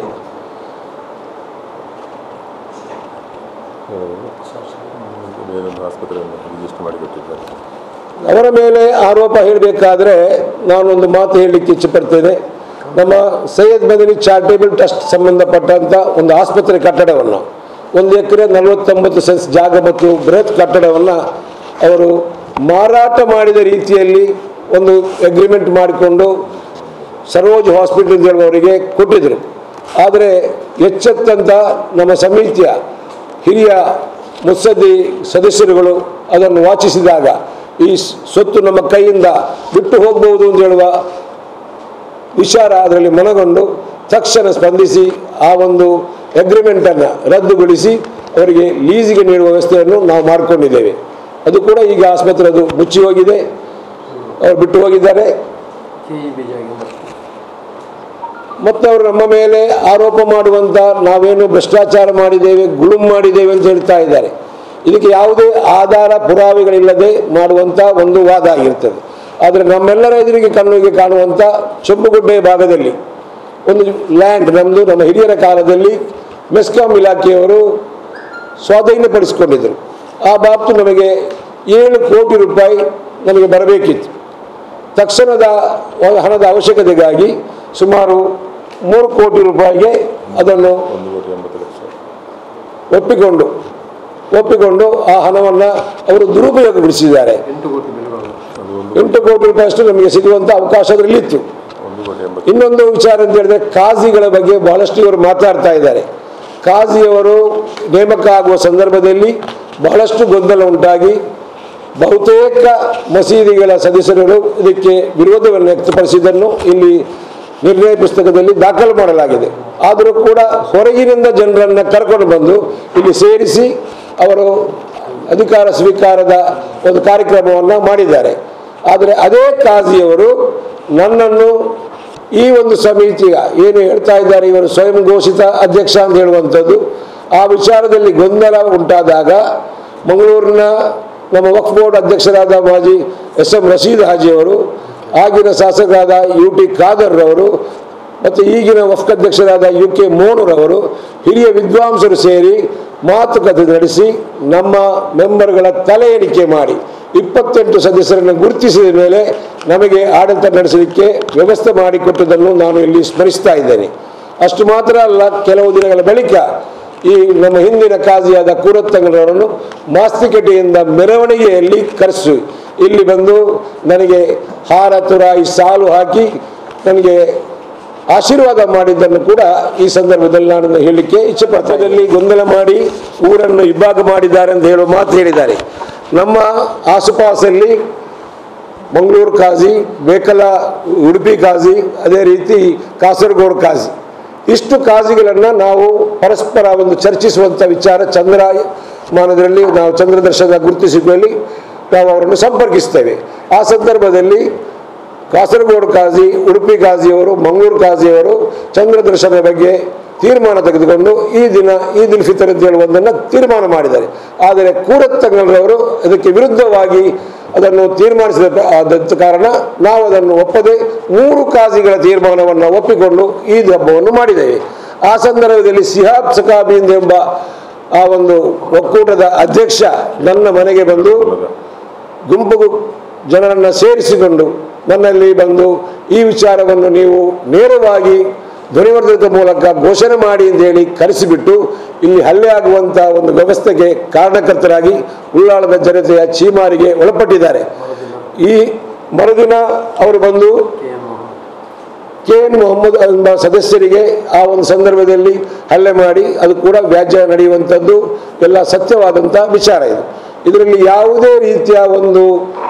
ಏನೊಂದು ಆಸ್ಪತ್ರೆಯನ್ನು ರಿಜಿಸ್ಟರ್ ಮಾಡಿಕೊಟ್ಟಿದ್ದಾರೆ
ಅವರ ಮೇಲೆ ಆರೋಪ ಹೇಳಬೇಕಾದ್ರೆ ನಾನೊಂದು ಮಾತು ಹೇಳಲಿಕ್ಕೆ ಇಚ್ಛೆಪಡ್ತೇನೆ ನಮ್ಮ ಸೈಯದ್ ಮದನಿ ಚಾರಿಟೇಬಲ್ ಟ್ರಸ್ಟ್ ಸಂಬಂಧಪಟ್ಟಂಥ ಒಂದು ಆಸ್ಪತ್ರೆ ಕಟ್ಟಡವನ್ನು ಒಂದು ಎಕರೆ ನಲವತ್ತೊಂಬತ್ತು ಸೆನ್ಸ್ ಜಾಗ ಮತ್ತು ಬೃಹತ್ ಕಟ್ಟಡವನ್ನು ಅವರು ಮಾರಾಟ ಮಾಡಿದ ರೀತಿಯಲ್ಲಿ ಒಂದು ಅಗ್ರಿಮೆಂಟ್ ಮಾಡಿಕೊಂಡು ಸರೋಜ್ ಹಾಸ್ಪಿಟಲ್ ಅಂತ ಹೇಳುವವರಿಗೆ ಕೊಟ್ಟಿದ್ದರು ಆದರೆ ಎಚ್ಚೆತ್ತಂಥ ನಮ್ಮ ಸಮಿತಿಯ ಹಿರಿಯ ಮುತ್ಸದ್ದಿ ಸದಸ್ಯರುಗಳು ಅದನ್ನು ವಾಚಿಸಿದಾಗ ಈ ಸ್- ಸ್ವತ್ತು ನಮ್ಮ ಕೈಯಿಂದ ಬಿಟ್ಟು ಹೋಗಬಹುದು ಅಂತ ಹೇಳುವ ವಿಚಾರ ಅದರಲ್ಲಿ ಮನಗೊಂಡು ತಕ್ಷಣ ಸ್ಪಂದಿಸಿ ಆ ಒಂದು ಅಗ್ರಿಮೆಂಟನ್ನು ರದ್ದುಗೊಳಿಸಿ ಅವರಿಗೆ ಲೀಸಿಗೆ ನೀಡುವ ವ್ಯವಸ್ಥೆಯನ್ನು ನಾವು ಮಾಡಿಕೊಂಡಿದ್ದೇವೆ ಅದು ಕೂಡ ಈಗ ಆಸ್ಪತ್ರೆ ಅದು ಮುಚ್ಚಿ ಹೋಗಿದೆ ಅವರು ಬಿಟ್ಟು ಹೋಗಿದ್ದಾರೆ ಮತ್ತು ಅವರು ನಮ್ಮ ಮೇಲೆ ಆರೋಪ ಮಾಡುವಂಥ ನಾವೇನು ಭ್ರಷ್ಟಾಚಾರ ಮಾಡಿದ್ದೇವೆ ಗುಳುಂ ಮಾಡಿದ್ದೇವೆ ಅಂತ ಹೇಳ್ತಾ ಇದ್ದಾರೆ ಇದಕ್ಕೆ ಯಾವುದೇ ಆಧಾರ ಪುರಾವೆಗಳಿಲ್ಲದೆ ಮಾಡುವಂಥ ಒಂದು ವಾದ ಆಗಿರ್ತದೆ ಆದರೆ ನಮ್ಮೆಲ್ಲರ ಎದುರಿಗೆ ಕಣ್ಣಿಗೆ ಕಾಣುವಂಥ ಚೆಂಬುಗುಡ್ಡೆ ಭಾಗದಲ್ಲಿ ಒಂದು ಲ್ಯಾಂಡ್ ನಮ್ಮದು ನಮ್ಮ ಹಿರಿಯರ ಕಾಲದಲ್ಲಿ ಮೆಸ್ಕಾಂ ಇಲಾಖೆಯವರು ಸ್ವಾಧೀನಪಡಿಸಿಕೊಂಡಿದ್ದರು ಆ ಬಾಬ್ತು ನಮಗೆ ಏಳು ಕೋಟಿ ರೂಪಾಯಿ ನಮಗೆ ಬರಬೇಕಿತ್ತು ತಕ್ಷಣದ ಒಂದು ಹಣದ ಅವಶ್ಯಕತೆಗಾಗಿ ಸುಮಾರು ಮೂರು ಕೋಟಿ ರೂಪಾಯಿಗೆ ಅದನ್ನು
ಒಂದು ಕೋಟಿ ಎಂಬತ್ತು ಲಕ್ಷ
ಒಪ್ಪಿಕೊಂಡು ಒಪ್ಪಿಕೊಂಡು ಆ ಹಣವನ್ನು ಅವರು ದುರುಪಯೋಗಗೊಳಿಸಿದ್ದಾರೆ
ಅದು ಒಂದು
ಎಂಟು ಕೋಟಿ ರೂಪಾಯಿಯಷ್ಟು ನಮಗೆ ಸಿಗುವಂಥ ಅವಕಾಶ ಅದರಲ್ಲಿತ್ತು
ಒಂದು ಕೋಟಿ ಎಂಬತ್ತು
ಇನ್ನೊಂದು ವಿಚಾರ ಅಂತ ಹೇಳಿದ್ರೆ ಕಾಜಿಗಳ ಬಗ್ಗೆ ಬಹಳಷ್ಟು ಇವರು ಮಾತಾಡ್ತಾ ಇದ್ದಾರೆ ಕಾಜಿಯವರು ನೇಮಕ ಆಗುವ ಸಂದರ್ಭದಲ್ಲಿ ಬಹಳಷ್ಟು ಗೊಂದಲ ಉಂಟಾಗಿ ಬಹುತೇಕ ಮಸೀದಿಗಳ ಸದಸ್ಯರು ಇದಕ್ಕೆ ವಿರೋಧವನ್ನು ವ್ಯಕ್ತಪಡಿಸಿದ್ದನ್ನು ಇಲ್ಲಿ ನಿರ್ಣಯ ಪುಸ್ತಕದಲ್ಲಿ ದಾಖಲು ಮಾಡಲಾಗಿದೆ ಆದರೂ ಕೂಡ ಹೊರಗಿನಿಂದ ಜನರನ್ನು ಕರ್ಕೊಂಡು ಬಂದು ಇಲ್ಲಿ ಸೇರಿಸಿ ಅವರು ಅಧಿಕಾರ ಸ್ವೀಕಾರದ ಒಂದು ಕಾರ್ಯಕ್ರಮವನ್ನು ಮಾಡಿದ್ದಾರೆ ಆದರೆ ಅದೇ ಕಾಜಿಯವರು ನನ್ನನ್ನು ಈ ಒಂದು ಸಮಿತಿಯ ಏನು ಹೇಳ್ತಾ ಇದ್ದಾರೆ ಇವರು ಸ್ವಯಂ ಘೋಷಿತ ಅಧ್ಯಕ್ಷ ಅಂತ ಹೇಳುವಂಥದ್ದು ಆ ವಿಚಾರದಲ್ಲಿ ಗೊಂದಲ ಉಂಟಾದಾಗ ಮಂಗಳೂರಿನ ನಮ್ಮ ವಕ್ಫ್ ಬೋರ್ಡ್ ಅಧ್ಯಕ್ಷರಾದ ಮಾಜಿ ಎಸ್ ಎಂ ರಶೀದ್ ಹಾಜಿಯವರು ಆಗಿನ ಶಾಸಕರಾದ ಯು ಟಿ ಖಾದರ್ ರವರು ಮತ್ತು ಈಗಿನ ವಫ್ಕ್ ಅಧ್ಯಕ್ಷರಾದ ಯು ಕೆ ಮೋನುರವರು ಹಿರಿಯ ವಿದ್ವಾಂಸರು ಸೇರಿ ಮಾತುಕತೆ ನಡೆಸಿ ನಮ್ಮ ಮೆಂಬರ್ಗಳ ತಲೆ ಎಣಿಕೆ ಮಾಡಿ ಇಪ್ಪತ್ತೆಂಟು ಸದಸ್ಯರನ್ನು ಗುರುತಿಸಿದ ಮೇಲೆ ನಮಗೆ ಆಡಳಿತ ನಡೆಸಲಿಕ್ಕೆ ವ್ಯವಸ್ಥೆ ಮಾಡಿಕೊಟ್ಟದನ್ನು ನಾನು ಇಲ್ಲಿ ಸ್ಮರಿಸ್ತಾ ಇದ್ದೇನೆ ಅಷ್ಟು ಮಾತ್ರ ಅಲ್ಲ ಕೆಲವು ದಿನಗಳ ಬಳಿಕ ಈ ನಮ್ಮ ಹಿಂದಿನ ಕಾಜಿಯಾದ ಕೂರತ್ತಂಗರವರನ್ನು ಮಾಸ್ತಿಕಟೆಯಿಂದ ಮೆರವಣಿಗೆಯಲ್ಲಿ ಕರೆಸಿ ಇಲ್ಲಿ ಬಂದು ನನಗೆ ಹಾರ ತುರಾಯಿ ಸಾಲು ಹಾಕಿ ನನಗೆ ಆಶೀರ್ವಾದ ಮಾಡಿದ್ದನ್ನು ಕೂಡ ಈ ಸಂದರ್ಭದಲ್ಲಿ ನಾನು ಹೇಳಲಿಕ್ಕೆ ಇಚ್ಛೆ ಪತ್ರದಲ್ಲಿ ಗೊಂದಲ ಮಾಡಿ ಊರನ್ನು ಇಬ್ಬಾಗ ಮಾಡಿದ್ದಾರೆ ಅಂತ ಹೇಳುವ ಮಾತು ಹೇಳಿದ್ದಾರೆ ನಮ್ಮ ಆಸುಪಾಸಲ್ಲಿ ಮಂಗಳೂರು ಕಾಜಿ ಬೇಕಲ ಉಡುಪಿ ಕಾಜಿ ಅದೇ ರೀತಿ ಕಾಸರಗೋಡು ಕಾಜಿ ಇಷ್ಟು ಕಾಜಿಗಳನ್ನು ನಾವು ಪರಸ್ಪರ ಒಂದು ಚರ್ಚಿಸುವಂಥ ವಿಚಾರ ಚಂದ್ರಮಾನದಲ್ಲಿ ನಾವು ಚಂದ್ರದರ್ಶನ ಗುರುತಿಸಿದಲ್ಲಿ ನಾವು ಅವರನ್ನು ಸಂಪರ್ಕಿಸ್ತೇವೆ ಆ ಸಂದರ್ಭದಲ್ಲಿ ಕಾಸರಗೋಡು ಕಾಜಿ ಉಡುಪಿ ಕಾಜಿಯವರು ಮಂಗಳೂರು ಕಾಜಿಯವರು ಚಂದ್ರದರ್ಶನ ಬಗ್ಗೆ ತೀರ್ಮಾನ ತೆಗೆದುಕೊಂಡು ಈ ದಿನ ಈದ್ ಉಲ್ ಫಿತರ್ ಅಂತ ಹೇಳುವುದನ್ನು ತೀರ್ಮಾನ ಮಾಡಿದ್ದಾರೆ ಆದರೆ ಕೂರತ್ತಂಗಲರವರು ಇದಕ್ಕೆ ವಿರುದ್ಧವಾಗಿ ಅದನ್ನು ತೀರ್ಮಾನಿಸಿದ ಆದಂಥ ಕಾರಣ ನಾವು ಅದನ್ನು ಒಪ್ಪದೆ ಮೂರು ಕಾಜಿಗಳ ತೀರ್ಮಾನವನ್ನು ಒಪ್ಪಿಕೊಂಡು ಈದ್ ಹಬ್ಬವನ್ನು ಮಾಡಿದ್ದೇವೆ ಆ ಸಂದರ್ಭದಲ್ಲಿ ಸಿಹಾಬ್ ಸಕಾಬಿಂದ್ ಎಂಬ ಆ ಒಂದು ಒಕ್ಕೂಟದ ಅಧ್ಯಕ್ಷ ನನ್ನ ಮನೆಗೆ ಬಂದು ಗುಂಪು ಜನರನ್ನು ಸೇರಿಸಿಕೊಂಡು ನನ್ನಲ್ಲಿ ಬಂದು ಈ ವಿಚಾರವನ್ನು ನೀವು ನೇರವಾಗಿ ಧ್ವನಿವರ್ಧಕದ ಮೂಲಕ ಘೋಷಣೆ ಮಾಡಿ ಅಂತ ಹೇಳಿ ಕರೆಸಿಬಿಟ್ಟು ಇಲ್ಲಿ ಹಲ್ಲೆ ಆಗುವಂಥ ಒಂದು ವ್ಯವಸ್ಥೆಗೆ ಕಾರಣಕರ್ತರಾಗಿ ಉಳ್ಳಾಳದ ಜನತೆಯ ಚೀಮಾರಿಗೆ ಒಳಪಟ್ಟಿದ್ದಾರೆ ಈ ಮರುದಿನ ಅವರು ಬಂದು ಕೆ ಎನ್ ಮೊಹಮ್ಮದ್ ಎಂಬ ಸದಸ್ಯರಿಗೆ ಆ ಒಂದು ಸಂದರ್ಭದಲ್ಲಿ ಹಲ್ಲೆ ಮಾಡಿ ಅದು ಕೂಡ ವ್ಯಾಜ್ಯ ನಡೆಯುವಂಥದ್ದು ಎಲ್ಲ ಸತ್ಯವಾದಂಥ ವಿಚಾರ ಇದು ಇದರಲ್ಲಿ ಯಾವುದೇ ರೀತಿಯ ಒಂದು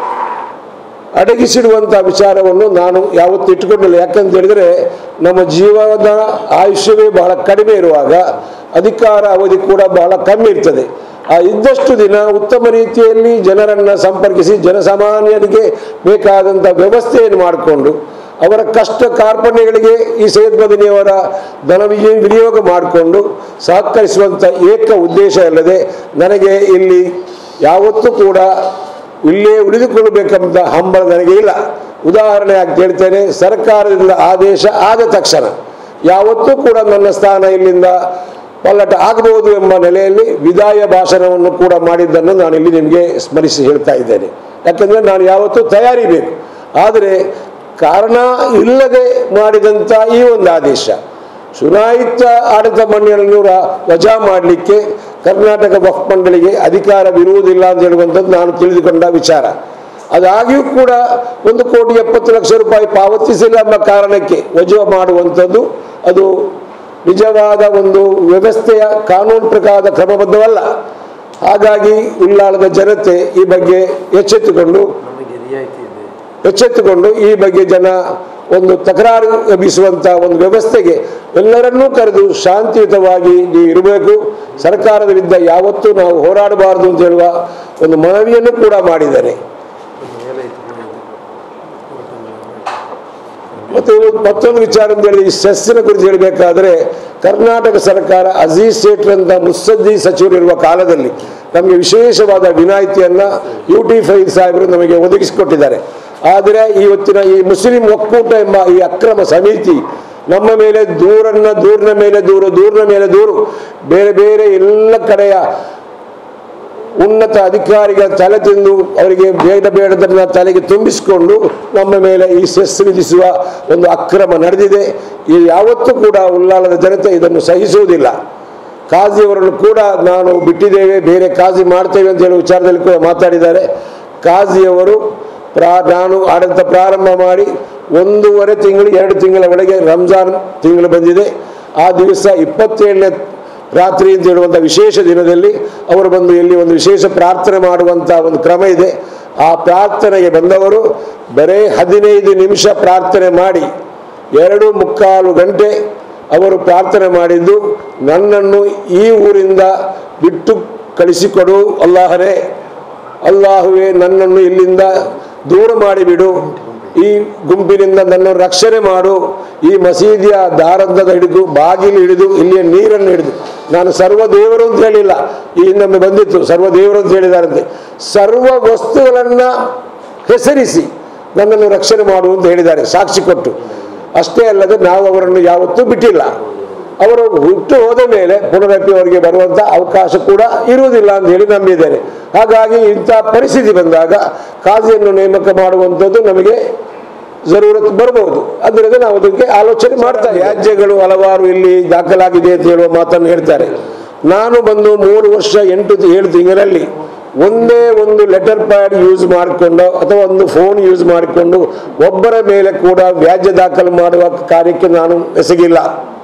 ಅಡಗಿಸಿಡುವಂಥ ವಿಚಾರವನ್ನು ನಾನು ಯಾವತ್ತೂ ಇಟ್ಟುಕೊಂಡಿಲ್ಲ ಯಾಕಂತ ಹೇಳಿದರೆ ನಮ್ಮ ಜೀವನದ ಆಯುಷ್ಯವೇ ಬಹಳ ಕಡಿಮೆ ಇರುವಾಗ ಅಧಿಕಾರ ಅವಧಿ ಕೂಡ ಬಹಳ ಕಮ್ಮಿ ಇರ್ತದೆ ಆ ಇದ್ದಷ್ಟು ದಿನ ಉತ್ತಮ ರೀತಿಯಲ್ಲಿ ಜನರನ್ನು ಸಂಪರ್ಕಿಸಿ ಜನಸಾಮಾನ್ಯರಿಗೆ ಬೇಕಾದಂಥ ವ್ಯವಸ್ಥೆಯನ್ನು ಮಾಡಿಕೊಂಡು ಅವರ ಕಷ್ಟ ಕಾರ್ಪಣ್ಯಗಳಿಗೆ ಈ ಸೈಯದ್ ಮದನಿಯವರ ಧನ ವಿನಿಯೋಗ ವಿನಿಯೋಗ ಮಾಡಿಕೊಂಡು ಸಹಕರಿಸುವಂಥ ಏಕ ಉದ್ದೇಶ ಅಲ್ಲದೆ ನನಗೆ ಇಲ್ಲಿ ಯಾವತ್ತೂ ಕೂಡ ಇಲ್ಲೇ ಉಳಿದುಕೊಳ್ಳಬೇಕೆಂಬ ಹಂಬಲ ನನಗೆ ಇಲ್ಲ ಉದಾಹರಣೆ ಆಗಿ ಹೇಳ್ತೇನೆ ಸರ್ಕಾರದಿಂದ ಆದೇಶ ಆದ ತಕ್ಷಣ ಯಾವತ್ತೂ ಕೂಡ ನನ್ನ ಸ್ಥಾನ ಇಲ್ಲಿಂದ ಪಲ್ಲಟ ಆಗಬಹುದು ಎಂಬ ನೆಲೆಯಲ್ಲಿ ವಿದಾಯ ಭಾಷಣವನ್ನು ಕೂಡ ಮಾಡಿದ್ದನ್ನು ನಾನು ಇಲ್ಲಿ ನಿಮಗೆ ಸ್ಮರಿಸಿ ಹೇಳ್ತಾ ಇದ್ದೇನೆ ಯಾಕಂದರೆ ನಾನು ಯಾವತ್ತೂ ತಯಾರಿ ಬೇಕು ಆದರೆ ಕಾರಣ ಇಲ್ಲದೆ ಮಾಡಿದಂಥ ಈ ಒಂದು ಆದೇಶ ಚುನಾಯಿತ ಆಡಳಿತ ಮಂಡಳಿಯನ್ನು ರ- ವಜಾ ಮಾಡಲಿಕ್ಕೆ ಕರ್ನಾಟಕ ವಫ್ ಮಂಡಳಿಗೆ ಅಧಿಕಾರವಿರುವುದಿಲ್ಲ ಅಂತ ಹೇಳುವಂಥದ್ದು ನಾನು ತಿಳಿದುಕೊಂಡ ವಿಚಾರ ಅದಾಗಿಯೂ ಕೂಡ ಒಂದು ಕೋಟಿ ಎಪ್ಪತ್ತು ಲಕ್ಷ ರೂಪಾಯಿ ಪಾವತಿಸಿಲ್ಲ ಎಂಬ ಕಾರಣಕ್ಕೆ ವಜಾ ಮಾಡುವಂಥದ್ದು ಅದು ನಿಜವಾದ ಒಂದು ವ್ಯವಸ್ಥೆಯ ಕಾನೂನು ಪ್ರಕಾರದ ಕ್ರಮಬದ್ಧವಲ್ಲ ಹಾಗಾಗಿ ಉಳ್ಳಾಳದ ಜನತೆ ಈ ಬಗ್ಗೆ ಎಚ್ಚೆತ್ತುಕೊಂಡು
ನಮಗೆ ರಿಯಾಯಿತಿ ಇದೆ
ಎಚ್ಚೆತ್ತುಕೊಂಡು ಈ ಬಗ್ಗೆ ಜನ ಒಂದು ತಕರಾರು ಎಬ್ಬಿಸುವಂಥ ಒಂದು ವ್ಯವಸ್ಥೆಗೆ ಎಲ್ಲರನ್ನೂ ಕರೆದು ಶಾಂತಿಯುತವಾಗಿ ನೀವು ಇರಬೇಕು ಸರ್ಕಾರದ ವಿರುದ್ಧ ಯಾವತ್ತೂ ನಾವು ಹೋರಾಡಬಾರದು ಅಂತ ಹೇಳುವ ಒಂದು ಮನವಿಯನ್ನು ಕೂಡ ಮಾಡಿದ್ದೇನೆ
ಮೇಲೆ ಇಟ್ಕೊಂಡಿದ್ದೆ
ಮತ್ತು ಇವು ಮತ್ತೊಂದು ವಿಚಾರ ಅಂತ ಹೇಳಿ ಈ ಸೆಸ್ಸಿನ ಕುರಿತು ಹೇಳಬೇಕಾದ್ರೆ ಕರ್ನಾಟಕ ಸರ್ಕಾರ ಅಜೀಜ್ ಸೇಠ್ರಂತ ಮುತ್ಸದ್ದಿ ಸಚಿವರಿರುವ ಕಾಲದಲ್ಲಿ ನಮಗೆ ವಿಶೇಷವಾದ ವಿನಾಯಿತಿಯನ್ನು ಯು ಟಿ ಫೈದ್ ಸಾಹೇಬರು ನಮಗೆ ಒದಗಿಸಿಕೊಟ್ಟಿದ್ದಾರೆ ಆದರೆ ಇವತ್ತಿನ ಈ ಮುಸ್ಲಿಂ ಒಕ್ಕೂಟ ಎಂಬ ಈ ಅಕ್ರಮ ಸಮಿತಿ ನಮ್ಮ ಮೇಲೆ ದೂರನ್ನ ದೂರಿನ ಮೇಲೆ ದೂರು ದೂರಿನ ಮೇಲೆ ದೂರು ಬೇರೆ ಬೇರೆ ಎಲ್ಲ ಕಡೆಯ ಉನ್ನತ ಅಧಿಕಾರಿಗಳ ತಲೆ ತಿಂದು ಅವರಿಗೆ ಬೇಡ ಬೇಡದನ್ನ ತಲೆಗೆ ತುಂಬಿಸಿಕೊಂಡು ನಮ್ಮ ಮೇಲೆ ಈ ಸೆಸ್ ವಿಧಿಸುವ ಒಂದು ಅಕ್ರಮ ನಡೆದಿದೆ ಈ ಯಾವತ್ತೂ ಕೂಡ ಉಲ್ಲಾಲದ ಜನತೆ ಇದನ್ನು ಸಹಿಸುವುದಿಲ್ಲ ಕಾಜಿಯವರನ್ನು ಕೂಡ ನಾನು ಬಿಟ್ಟಿದ್ದೇವೆ ಬೇರೆ ಕಾಜಿ ಮಾಡ್ತೇವೆ ಅಂತ ಹೇಳುವ ವಿಚಾರದಲ್ಲಿ ಕೂಡ ಮಾತಾಡಿದ್ದಾರೆ ಕಾಜಿಯವರು ಪ್ರಾ ನಾನು ಆಡಳಿತ ಪ್ರಾರಂಭ ಮಾಡಿ ಒಂದೂವರೆ ತಿಂಗಳು ಎರಡು ತಿಂಗಳ ಒಳಗೆ ರಂಜಾನ್ ತಿಂಗಳು ಬಂದಿದೆ ಆ ದಿವಸ ಇಪ್ಪತ್ತೇಳನೇ ರಾತ್ರಿ ಅಂತ ಹೇಳುವಂಥ ವಿಶೇಷ ದಿನದಲ್ಲಿ ಅವರು ಬಂದು ಇಲ್ಲಿ ಒಂದು ವಿಶೇಷ ಪ್ರಾರ್ಥನೆ ಮಾಡುವಂಥ ಒಂದು ಕ್ರಮ ಇದೆ ಆ ಪ್ರಾರ್ಥನೆಗೆ ಬಂದವರು ಬರೇ ಹದಿನೈದು ನಿಮಿಷ ಪ್ರಾರ್ಥನೆ ಮಾಡಿ ಎರಡು ಮುಕ್ಕಾಲು ಗಂಟೆ ಅವರು ಪ್ರಾರ್ಥನೆ ಮಾಡಿದ್ದು ನನ್ನನ್ನು ಈ ಊರಿಂದ ಬಿಟ್ಟು ಕಳಿಸಿಕೊಡು ಅಲ್ಲಾಹರೇ ಅಲ್ಲಾಹುವೆ ನನ್ನನ್ನು ಇಲ್ಲಿಂದ ದೂರ ಮಾಡಿಬಿಡು ಈ ಗುಂಪಿನಿಂದ ನನ್ನನ್ನು ರಕ್ಷಣೆ ಮಾಡು ಈ ಮಸೀದಿಯ ದಾರಂದದ ಹಿಡಿದು ಬಾಗಿಲು ಹಿಡಿದು ಇಲ್ಲಿಯ ನೀರನ್ನು ಹಿಡಿದು ನಾನು ಸರ್ವ ದೇವರು ಅಂತ ಹೇಳಿಲ್ಲ ಈ ಹಿಂದೊಮ್ಮೆ ಬಂದಿತ್ತು ಸರ್ವ ದೇವರು ಅಂತ ಹೇಳಿದಾರಂತೆ ಸರ್ವ ವಸ್ತುಗಳನ್ನು ಹೆಸರಿಸಿ ನನ್ನನ್ನು ರಕ್ಷಣೆ ಮಾಡು ಅಂತ ಹೇಳಿದ್ದಾರೆ ಸಾಕ್ಷಿ ಕೊಟ್ಟು ಅಷ್ಟೇ ಅಲ್ಲದೆ ನಾವು ಅವರನ್ನು ಯಾವತ್ತೂ ಬಿಟ್ಟಿಲ್ಲ ಅವರು ಹುಟ್ಟು ಹೋದ ಮೇಲೆ ಪುನರಪಿ ಅವರಿಗೆ ಬರುವಂಥ ಅವಕಾಶ ಕೂಡ ಇರುವುದಿಲ್ಲ ಅಂತ ಹೇಳಿ ನಂಬಿದ್ದೇನೆ ಹಾಗಾಗಿ ಇಂಥ ಪರಿಸ್ಥಿತಿ ಬಂದಾಗ ಕಾಜಿಯನ್ನು ನೇಮಕ ಮಾಡುವಂಥದ್ದು ನಮಗೆ ಜರೂರತ್ ಬರಬಹುದು ಅದರಿಂದ ನಾವು ಅದಕ್ಕೆ ಆಲೋಚನೆ ಮಾಡ್ತಾ ವ್ಯಾಜ್ಯಗಳು ಹಲವಾರು ಇಲ್ಲಿ ದಾಖಲಾಗಿದೆ ಅಂತ ಹೇಳುವ ಮಾತನ್ನು ಹೇಳ್ತಾರೆ ನಾನು ಬಂದು ಮೂರು ವರ್ಷ ಎಂಟು ತಿ- ಏಳು ತಿಂಗಳಲ್ಲಿ ಒಂದೇ ಒಂದು ಲೆಟರ್ ಪ್ಯಾಡ್ ಯೂಸ್ ಮಾಡಿಕೊಂಡು ಅಥವಾ ಒಂದು ಫೋನ್ ಯೂಸ್ ಮಾಡಿಕೊಂಡು ಒಬ್ಬರ ಮೇಲೆ ಕೂಡ ವ್ಯಾಜ್ಯ ದಾಖಲು ಮಾಡುವ ಕಾರ್ಯಕ್ಕೆ ನಾನು ಎಸಗಿಲ್ಲ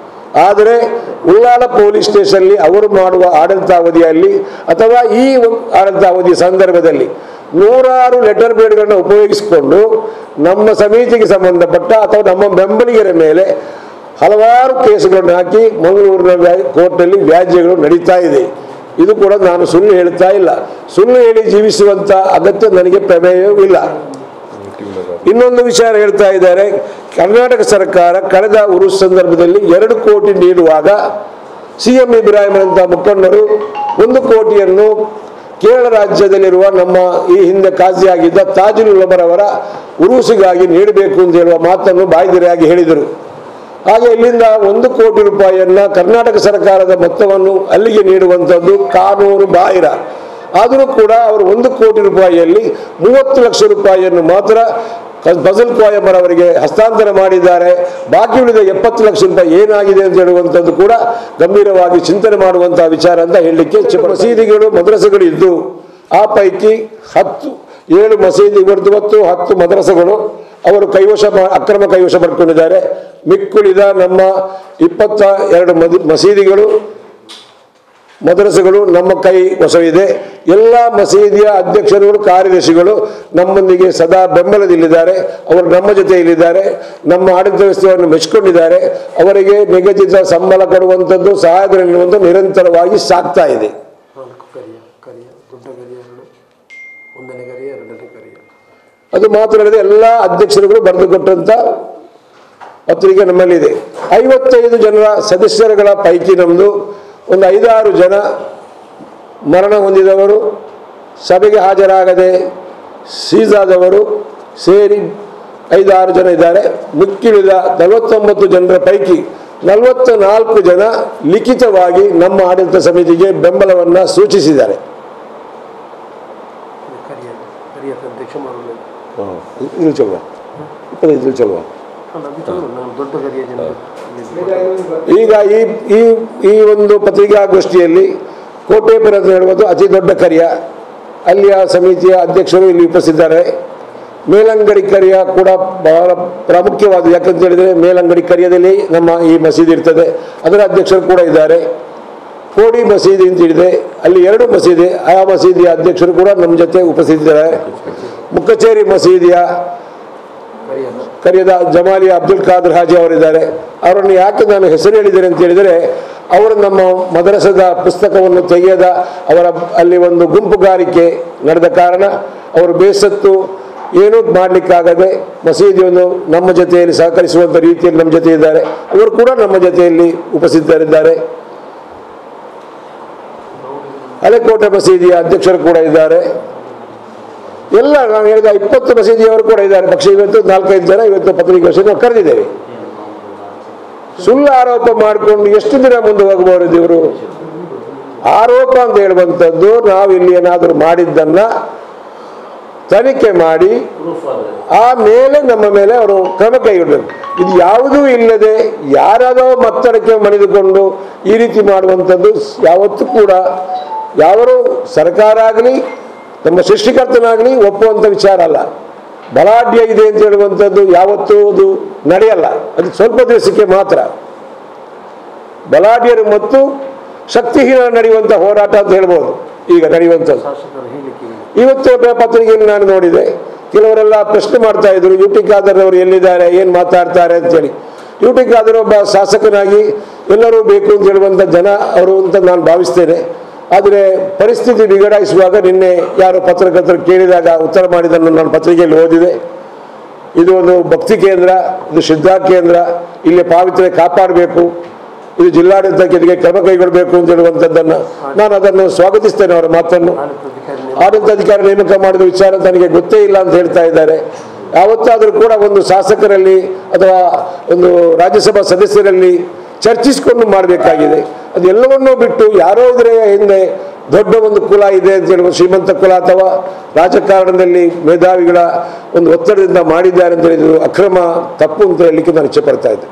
ಆದರೆ ಉಳ್ಳಾಲ ಪೊಲೀಸ್ ಸ್ಟೇಷನ್ಲಿ ಅವರು ಮಾಡುವ ಆಡಳಿತಾವಧಿಯಲ್ಲಿ ಅಥವಾ ಈ ಒಂದು ಆಡಳಿತಾವಧಿಯ ಸಂದರ್ಭದಲ್ಲಿ ನೂರಾರು ಲೆಟರ್ ಬೇಡ್ಗಳನ್ನ ಉಪಯೋಗಿಸಿಕೊಂಡು ನಮ್ಮ ಸಮಿತಿಗೆ ಸಂಬಂಧಪಟ್ಟ ಅಥವಾ ನಮ್ಮ ಬೆಂಬಲಿಗರ ಮೇಲೆ ಹಲವಾರು ಕೇಸುಗಳನ್ನು ಹಾಕಿ ಮಂಗಳೂರಿನ ವ್ಯಾ- ಕೋರ್ಟ್ನಲ್ಲಿ ವ್ಯಾಜ್ಯಗಳು ನಡೀತಾ ಇದೆ ಇದು ಕೂಡ ನಾನು ಸುಳ್ಳು ಹೇಳ್ತಾ ಇಲ್ಲ ಸುಳ್ಳು ಹೇಳಿ ಜೀವಿಸುವಂತ ಅಗತ್ಯ ನನಗೆ ಪ್ರಮೇಯವೂ ಇಲ್ಲ ಇನ್ನೊಂದು ವಿಚಾರ ಹೇಳ್ತಾ ಇದ್ದಾರೆ ಕರ್ನಾಟಕ ಸರ್ಕಾರ ಕಳೆದ ಉರುಸ್ ಸಂದರ್ಭದಲ್ಲಿ ಎರಡು ಕೋಟಿ ನೀಡುವಾಗ ಸಿ ಎಂ ಇಬ್ರಾಹಿಂರಂಥ ಮುಖಂಡರು ಒಂದು ಕೋಟಿಯನ್ನು ಕೇರಳ ರಾಜ್ಯದಲ್ಲಿರುವ ನಮ್ಮ ಈ ಹಿಂದೆ ಕಾಜಿಯಾಗಿದ್ದ ತಾಜುಲ್ ಉಲಮರ್ ಅವರ ಉರುಸಿಗಾಗಿ ನೀಡಬೇಕು ಅಂತ ಹೇಳುವ ಮಾತನ್ನು ಬಾಯ್ದಿರೆಯಾಗಿ ಹೇಳಿದರು ಹಾಗೆ ಇಲ್ಲಿಂದ ಒಂದು ಕೋಟಿ ರೂಪಾಯಿಯನ್ನ ಕರ್ನಾಟಕ ಸರ್ಕಾರದ ಮೊತ್ತವನ್ನು ಅಲ್ಲಿಗೆ ನೀಡುವಂಥದ್ದು ಕಾನೂನು ಬಾಹಿರ ಆದರೂ ಕೂಡ ಅವರು ಒಂದು ಕೋಟಿ ರೂಪಾಯಿಯಲ್ಲಿ ಮೂವತ್ತು ಲಕ್ಷ ರೂಪಾಯಿಯನ್ನು ಮಾತ್ರ ಕ- ಫಜಲ್ ಕೋಯಮ್ಮರ್ ಅವರಿಗೆ ಹಸ್ತಾಂತರ ಮಾಡಿದ್ದಾರೆ ಬಾಕಿ ಉಳಿದ ಎಪ್ಪತ್ತು ಲಕ್ಷ ರೂಪಾಯಿ ಏನಾಗಿದೆ ಅಂತ ಹೇಳುವಂಥದ್ದು ಕೂಡ ಗಂಭೀರವಾಗಿ ಚಿಂತನೆ ಮಾಡುವಂತಹ ವಿಚಾರ ಅಂತ ಹೇಳಲಿಕ್ಕೆ ಚ- ಮಸೀದಿಗಳು ಮದ್ರಸೆಗಳು ಇದ್ದು ಆ ಪೈಕಿ ಹತ್ತು ಏಳು ಮಸೀದಿ ಇವತ್ತು ಮತ್ತು ಹತ್ತು ಮದ್ರಸೆಗಳು ಅವರು ಕೈವಶ ಮಾ- ಅಕ್ರಮ ಕೈವಶ ಪಡ್ಕೊಂಡಿದ್ದಾರೆ ಮಿಕ್ಕುಳಿದ ನಮ್ಮ ಇಪ್ಪತ್ತ ಎರಡು ಮದ್ ಮಸೀದಿಗಳು ಮದ್ರಸೆಗಳು ನಮ್ಮ ಕೈ ವಶವಿದೆ ಎಲ್ಲ ಮಸೀದಿಯ ಅಧ್ಯಕ್ಷರುಗಳು ಕಾರ್ಯದರ್ಶಿಗಳು ನಮ್ಮೊಂದಿಗೆ ಸದಾ ಬೆಂಬಲದಲ್ಲಿದ್ದಾರೆ ಅವರು ನಮ್ಮ ಜೊತೆಯಲ್ಲಿದ್ದಾರೆ ನಮ್ಮ ಆಡಳಿತ ವ್ಯವಸ್ಥೆಯನ್ನು ಮೆಚ್ಚಿಕೊಂಡಿದ್ದಾರೆ ಅವರಿಗೆ ನಿಗದಿತ ಸಂಬಳ ಕೊಡುವಂಥದ್ದು ಸಹಾಯಧನ ನೀಡುವಂಥದ್ದು ನಿರಂತರವಾಗಿ ಸಾಗ್ತಾ ಇದೆ
ನಾಲ್ಕು ಕರಿಯ ಕರಿಯ ದೊಡ್ಡ ಕರಿಯ ಎರಡು ಒಂದನೇ ಕರಿಯ ಎರಡನೇ ಕರಿಯ
ಅದು ಮಾತ್ರ ಅಲ್ಲದೆ ಎಲ್ಲ ಅಧ್ಯಕ್ಷರುಗಳು ಬರೆದು ಕೊಟ್ಟಂತ ಪತ್ರಿಕೆ ನಮ್ಮಲ್ಲಿದೆ ಐವತ್ತೈದು ಜನರ ಸದಸ್ಯರುಗಳ ಪೈಕಿ ನಮ್ಮದು ಒಂದು ಐದಾರು ಜನ ಮರಣ ಹೊಂದಿದವರು ಸಭೆಗೆ ಹಾಜರಾಗದೆ ಸೀಸಾದವರು ಸೇರಿ ಐದಾರು ಜನ ಇದ್ದಾರೆ ಮಿಕ್ಕಿಳಿದ ನಲವತ್ತೊಂಬತ್ತು ಜನರ ಪೈಕಿ ನಲವತ್ತ ನಾಲ್ಕು ಜನ ಲಿಖಿತವಾಗಿ ನಮ್ಮ ಆಡಳಿತ ಸಮಿತಿಗೆ ಬೆಂಬಲವನ್ನು ಸೂಚಿಸಿದ್ದಾರೆ
ಇದು ಕರಿಯ ಕರಿಯ ಅಧ್ಯಕ್ಷ ಮಾಡಲು
ಇದು ಚಲ್ವ ಇಪ್ಪತ್ತೈದು ಚಲ್ವ
ಅಲ್ಲ ಅದು ಚಲೋ ನಾನು ದೊಡ್ಡ ಕರಿಯ ಜನ
ಈಗ ಈ ಈ ಈ ಒಂದು ಪತ್ರಿಕಾಗೋಷ್ಠಿಯಲ್ಲಿ ಕೋಟೆಪುರ ಅಂತ ಹೇಳುವುದು ಅತಿ ದೊಡ್ಡ ಕರಿಯ ಅಲ್ಲಿಯ ಸಮಿತಿಯ ಅಧ್ಯಕ್ಷರು ಇಲ್ಲಿ ಉಪಸ್ಥಿತಿದ್ದಾರೆ ಮೇಲಂಗಡಿ ಕರಿಯ ಕೂಡ ಬಹಳ ಪ್ರಾಮುಖ್ಯವಾದ ಯಾಕಂತ ಹೇಳಿದರೆ ಮೇಲಂಗಡಿ ಕರಿಯದಲ್ಲಿ ನಮ್ಮ ಈ ಮಸೀದಿ ಇರ್ತದೆ ಅದರ ಅಧ್ಯಕ್ಷರು ಕೂಡ ಇದ್ದಾರೆ ಕೋಡಿ ಮಸೀದಿ ಅಂತ ಇದೆ ಅಲ್ಲಿ ಎರಡು ಮಸೀದಿ ಆ ಮಸೀದಿಯ ಅಧ್ಯಕ್ಷರು ಕೂಡ ನಮ್ಮ ಜೊತೆ ಉಪಸ್ಥಿತಿದ್ದಾರೆ ಮುಕ್ಕಚೇರಿ ಮಸೀದಿಯ
ಕರಿಯ
ಕರೆಯದ ಜಮಾಲಿ ಅಬ್ದುಲ್ ಖಾದರ್ ಹಾಜಿ ಅವರಿದ್ದಾರೆ ಅವರನ್ನು ಯಾಕೆ ನಾನು ಹೆಸರು ಹೇಳಿದ್ದೇನೆ ಅಂತ ಹೇಳಿದರೆ ಅವರು ನಮ್ಮ ಮದರಸದ ಪುಸ್ತಕವನ್ನು ತೆಗೆಯದ ಅವರ ಅಲ್ಲಿ ಒಂದು ಗುಂಪುಗಾರಿಕೆ ನಡೆದ ಕಾರಣ ಅವರು ಬೇಸತ್ತು ಏನೂ ಮಾಡಲಿಕ್ಕಾಗದೆ ಮಸೀದಿಯನ್ನು ನಮ್ಮ ಜೊತೆಯಲ್ಲಿ ಸಹಕರಿಸುವಂಥ ರೀತಿಯಲ್ಲಿ ನಮ್ಮ ಜೊತೆ ಇದ್ದಾರೆ ಅವರು ಕೂಡ ನಮ್ಮ ಜೊತೆಯಲ್ಲಿ ಉಪಸ್ಥಿತರಿದ್ದಾರೆ ಹಳೆಕೋಟೆ ಮಸೀದಿಯ ಅಧ್ಯಕ್ಷರು ಕೂಡ ಇದ್ದಾರೆ ಎಲ್ಲ ನಾನು ಹೇಳಿದ ಇಪ್ಪತ್ತು ಮಸೀದಿಯವರು ಕೂಡ ಇದ್ದಾರೆ ಪಕ್ಷ ಇವತ್ತು ನಾಲ್ಕೈದು ಜನ ಇವತ್ತು ಪತ್ರಿಕಾಗೋಷ್ಠಿ ನಾವು ಕರೆದಿದ್ದೇವೆ ಸುಳ್ಳು ಆರೋಪ ಮಾಡಿಕೊಂಡು ಎಷ್ಟು ದಿನ ಮುಂದೆ ಹೋಗಬಹುದು ಇವರು ಆರೋಪ ಅಂತ ಹೇಳುವಂಥದ್ದು ನಾವು ಇಲ್ಲಿ ಏನಾದರೂ ಮಾಡಿದ್ದನ್ನ ತನಿಖೆ ಮಾಡಿ ಆಮೇಲೆ ನಮ್ಮ ಮೇಲೆ ಅವರು ಕ್ರಮ ಕೈಗೊಳ್ಳಬೇಕು ಇದು ಯಾವುದೂ ಇಲ್ಲದೆ ಯಾರಾದೋ ಮತ್ತಡಕ್ಕೆ ಮಣಿದುಕೊಂಡು ಈ ರೀತಿ ಮಾಡುವಂಥದ್ದು ಯಾವತ್ತೂ ಕೂಡ ಯಾವರು ಸರ್ಕಾರ ಆಗಲಿ ನಮ್ಮ ಸೃಷ್ಟಿಕರ್ತನಾಗಲಿ ಒಪ್ಪುವಂಥ ವಿಚಾರ ಅಲ್ಲ ಬಲಾಢ್ಯ ಇದೆ ಅಂತ ಹೇಳುವಂಥದ್ದು ಯಾವತ್ತೂ ಅದು ನಡೆಯಲ್ಲ ಅದು ಸ್ವಲ್ಪ ದಿವಸಕ್ಕೆ ಮಾತ್ರ ಬಲಾಢ್ಯರು ಮತ್ತು ಶಕ್ತಿಹೀನ ನಡೆಯುವಂಥ ಹೋರಾಟ ಅಂತ ಹೇಳ್ಬೋದು ಈಗ ನಡೆಯುವಂಥದ್ದು
ಶಾಸಕರ ಹೇಳಿಕೆ
ಇವತ್ತು ಪೇ- ಪತ್ರಿಕೆಯಲ್ಲಿ ನಾನು ನೋಡಿದೆ ಕೆಲವರೆಲ್ಲ ಪ್ರಶ್ನೆ ಮಾಡ್ತಾ ಇದ್ರು ಯು ಟಿ ಖಾದರ್ ಅವರು ಎಲ್ಲಿದ್ದಾರೆ ಏನು ಮಾತಾಡ್ತಾರೆ ಅಂತೇಳಿ ಯು ಟಿ ಖಾದರ್ ಒಬ್ಬ ಶಾಸಕನಾಗಿ ಎಲ್ಲರೂ ಬೇಕು ಅಂತ ಹೇಳುವಂಥ ಜನ ಅವರು ಅಂತ ನಾನು ಭಾವಿಸ್ತೇನೆ ಆದರೆ ಪರಿಸ್ಥಿತಿ ಬಿಗಡಾಯಿಸುವಾಗ ನಿನ್ನೆ ಯಾರೋ ಪತ್ರಕರ್ತರು ಕೇಳಿದಾಗ ಉತ್ತರ ಮಾಡಿದ್ದನ್ನು ನಾನು ಪತ್ರಿಕೆಯಲ್ಲಿ ಓದಿದೆ ಇದು ಒಂದು ಭಕ್ತಿ ಕೇಂದ್ರ ಇದು ಶ್ರದ್ಧಾ ಕೇಂದ್ರ ಇಲ್ಲಿ ಪಾವಿತ್ರ್ಯ ಕಾಪಾಡಬೇಕು ಇದು ಜಿಲ್ಲಾಡಳಿತಕ್ಕೆ ಇದಕ್ಕೆ ಕ್ರಮ ಕೈಗೊಳ್ಳಬೇಕು ಅಂತ ಹೇಳುವಂಥದ್ದನ್ನು ನಾನು ಅದನ್ನು ಸ್ವಾಗತಿಸ್ತೇನೆ ಅವರ ಮಾತನ್ನು
ಆಡಳಿತಾಧಿಕಾರಿ
ಆಡಳಿತಾಧಿಕಾರಿ ನೇಮಕ ಮಾಡಿದ ವಿಚಾರ ತನಗೆ ಗೊತ್ತೇ ಇಲ್ಲ ಅಂತ ಹೇಳ್ತಾ ಇದ್ದಾರೆ ಯಾವತ್ತಾದರೂ ಕೂಡ ಒಂದು ಶಾಸಕರಲ್ಲಿ ಅಥವಾ ಒಂದು ರಾಜ್ಯಸಭಾ ಸದಸ್ಯರಲ್ಲಿ ಚರ್ಚಿಸಿಕೊಂಡು ಮಾಡಬೇಕಾಗಿದೆ ಅದೆಲ್ಲವನ್ನೂ ಬಿಟ್ಟು ಯಾರೋ ಇದರ ಹಿಂದೆ ದೊಡ್ಡ ಒಂದು ಕುಲ ಇದೆ ಅಂತ ಹೇಳುವ ಶ್ರೀಮಂತ ಕುಲ ಅಥವಾ ರಾಜಕಾರಣದಲ್ಲಿ ಮೇಧಾವಿಗಳ ಒಂದು ಒತ್ತಡದಿಂದ ಮಾಡಿದ್ದಾರೆ ಅಂತ ಹೇಳಿದ್ರು ಅಕ್ರಮ ತಪ್ಪು ಅಂತ ಹೇಳಲಿಕ್ಕೆ ನಾನು ಇಚ್ಛೆ ಪಡ್ತಾ ಇದ್ದೆ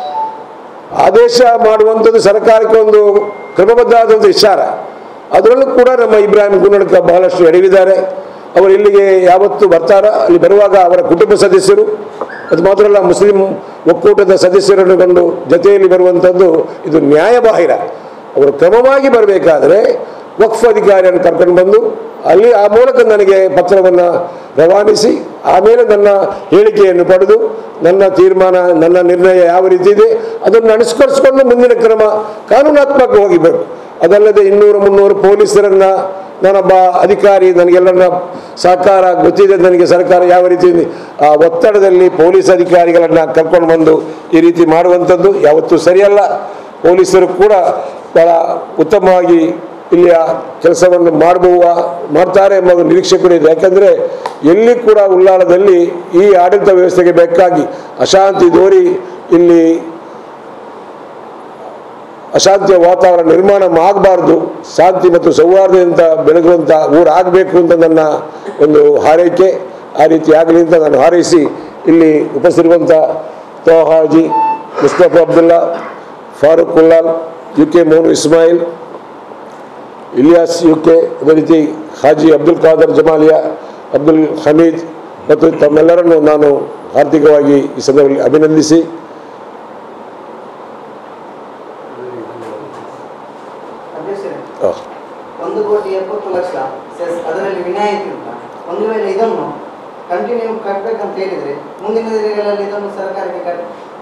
ಆದೇಶ ಮಾಡುವಂಥದ್ದು ಸರ್ಕಾರಕ್ಕೆ ಒಂದು ಕ್ರಮಬದ್ಧವಾದಂಥ ವಿಚಾರ ಅದರಲ್ಲೂ ಕೂಡ ನಮ್ಮ ಇಬ್ರಾಹಿಂ ಗುನ್ನಡ್ಕ ಬಹಳಷ್ಟು ಎಡವಿದ್ದಾರೆ ಅವರು ಇಲ್ಲಿಗೆ ಯಾವತ್ತು ಬರ್ತಾರೋ ಅಲ್ಲಿ ಬರುವಾಗ ಅವರ ಕುಟುಂಬ ಸದಸ್ಯರು ಅದು ಮಾತ್ರ ಅಲ್ಲ ಮುಸ್ಲಿಂ ಒಕ್ಕೂಟದ ಸದಸ್ಯರನ್ನು ಕಂಡು ಜೊತೆಯಲ್ಲಿ ಬರುವಂಥದ್ದು ಇದು ನ್ಯಾಯಬಾಹಿರ ಅವರು ಕ್ರಮವಾಗಿ ಬರಬೇಕಾದ್ರೆ ವಕ್ಫ್ ಅಧಿಕಾರಿಯನ್ನು ಕರ್ಕೊಂಡು ಬಂದು ಅಲ್ಲಿ ಆ ಮೂಲಕ ನನಗೆ ಪತ್ರವನ್ನು ರವಾನಿಸಿ ಆಮೇಲೆ ನನ್ನ ಹೇಳಿಕೆಯನ್ನು ಪಡೆದು ನನ್ನ ತೀರ್ಮಾನ ನನ್ನ ನಿರ್ಣಯ ಯಾವ ರೀತಿ ಇದೆ ಅದನ್ನು ಅನುಸರಿಸಿಕೊಂಡು ಮುಂದಿನ ಕ್ರಮ ಕಾನೂನಾತ್ಮಕ ಹೋಗಿಬೇಕು ಅದಲ್ಲದೆ ಇನ್ನೂರು ಮುನ್ನೂರು ಪೊಲೀಸರನ್ನ ನಾನೊಬ್ಬ ಅಧಿಕಾರಿ ನನಗೆಲ್ಲರನ್ನ ಸಹಕಾರ ಗೊತ್ತಿದೆ ನನಗೆ ಸರ್ಕಾರ ಯಾವ ರೀತಿ ಆ ಒತ್ತಡದಲ್ಲಿ ಪೊಲೀಸ್ ಅಧಿಕಾರಿಗಳನ್ನು ಕರ್ಕೊಂಡು ಬಂದು ಈ ರೀತಿ ಮಾಡುವಂಥದ್ದು ಯಾವತ್ತೂ ಸರಿಯಲ್ಲ ಪೊಲೀಸರು ಕೂಡ ಬಹಳ ಉತ್ತಮವಾಗಿ ಇಲ್ಲಿಯ ಕೆಲಸವನ್ನು ಮಾಡುವ ಮಾಡ್ತಾರೆ ಎಂಬ ಒಂದು ನಿರೀಕ್ಷೆ ಕೂಡ ಇದೆ ಯಾಕಂದರೆ ಎಲ್ಲಿ ಕೂಡ ಉಳ್ಳಾಳದಲ್ಲಿ ಈ ಆಡಳಿತ ವ್ಯವಸ್ಥೆಗೆ ಬೇಕಾಗಿ ಅಶಾಂತಿ ದೋರಿ ಇಲ್ಲಿ ಅಶಾಂತಿಯ ವಾತಾವರಣ ನಿರ್ಮಾಣ ಆಗಬಾರ್ದು ಶಾಂತಿ ಮತ್ತು ಸೌಹಾರ್ದದಿಂದ ಬೆಳಗುವಂಥ ಊರು ಆಗಬೇಕು ಅಂತ ನನ್ನ ಒಂದು ಹಾರೈಕೆ ಆ ರೀತಿ ಆಗಲಿ ಅಂತ ನಾನು ಹಾರೈಸಿ ಇಲ್ಲಿ ಉಪಸ್ಥಿರುವಂಥ ತೋಹಾಜಿ Mustafa Abdulla Farooq Ullal U K Mohan Ismail Iliyas U K ಅದೇ ರೀತಿ ಹಾಜಿ ಅಬ್ದುಲ್ ಖಾದರ್ ಜಮಾಲಿಯಾ ಅಬ್ದುಲ್ ಹಮೀದ್ ಮತ್ತು ತಮ್ಮೆಲ್ಲರನ್ನು ನಾನು ಹಾರ್ದಿಕವಾಗಿ ಈ ಸಂದರ್ಭದಲ್ಲಿ ಅಭಿನಂದಿಸಿ
ಅಧ್ಯಕ್ಷರೇ
ಆ,
ಒಂದು ಕೋಟಿ ಎಪ್ಪತ್ತು ಲಕ್ಷ ಸೆಸ್ ಅದರಲ್ಲಿ ವಿನಾಯಿತಿ ಉಂಟಾ ಒಂದು ವೇಳೆ ಇದನ್ನು ಕಂಟಿನ್ಯೂ ಕಟ್ಟಬೇಕಂತ ಹೇಳಿದ್ರೆ ಮುಂದಿನ ದಿನಗಳಲ್ಲಿ ಇದನ್ನು ಸರ್ಕಾರಕ್ಕೆ ಕಟ್ಟ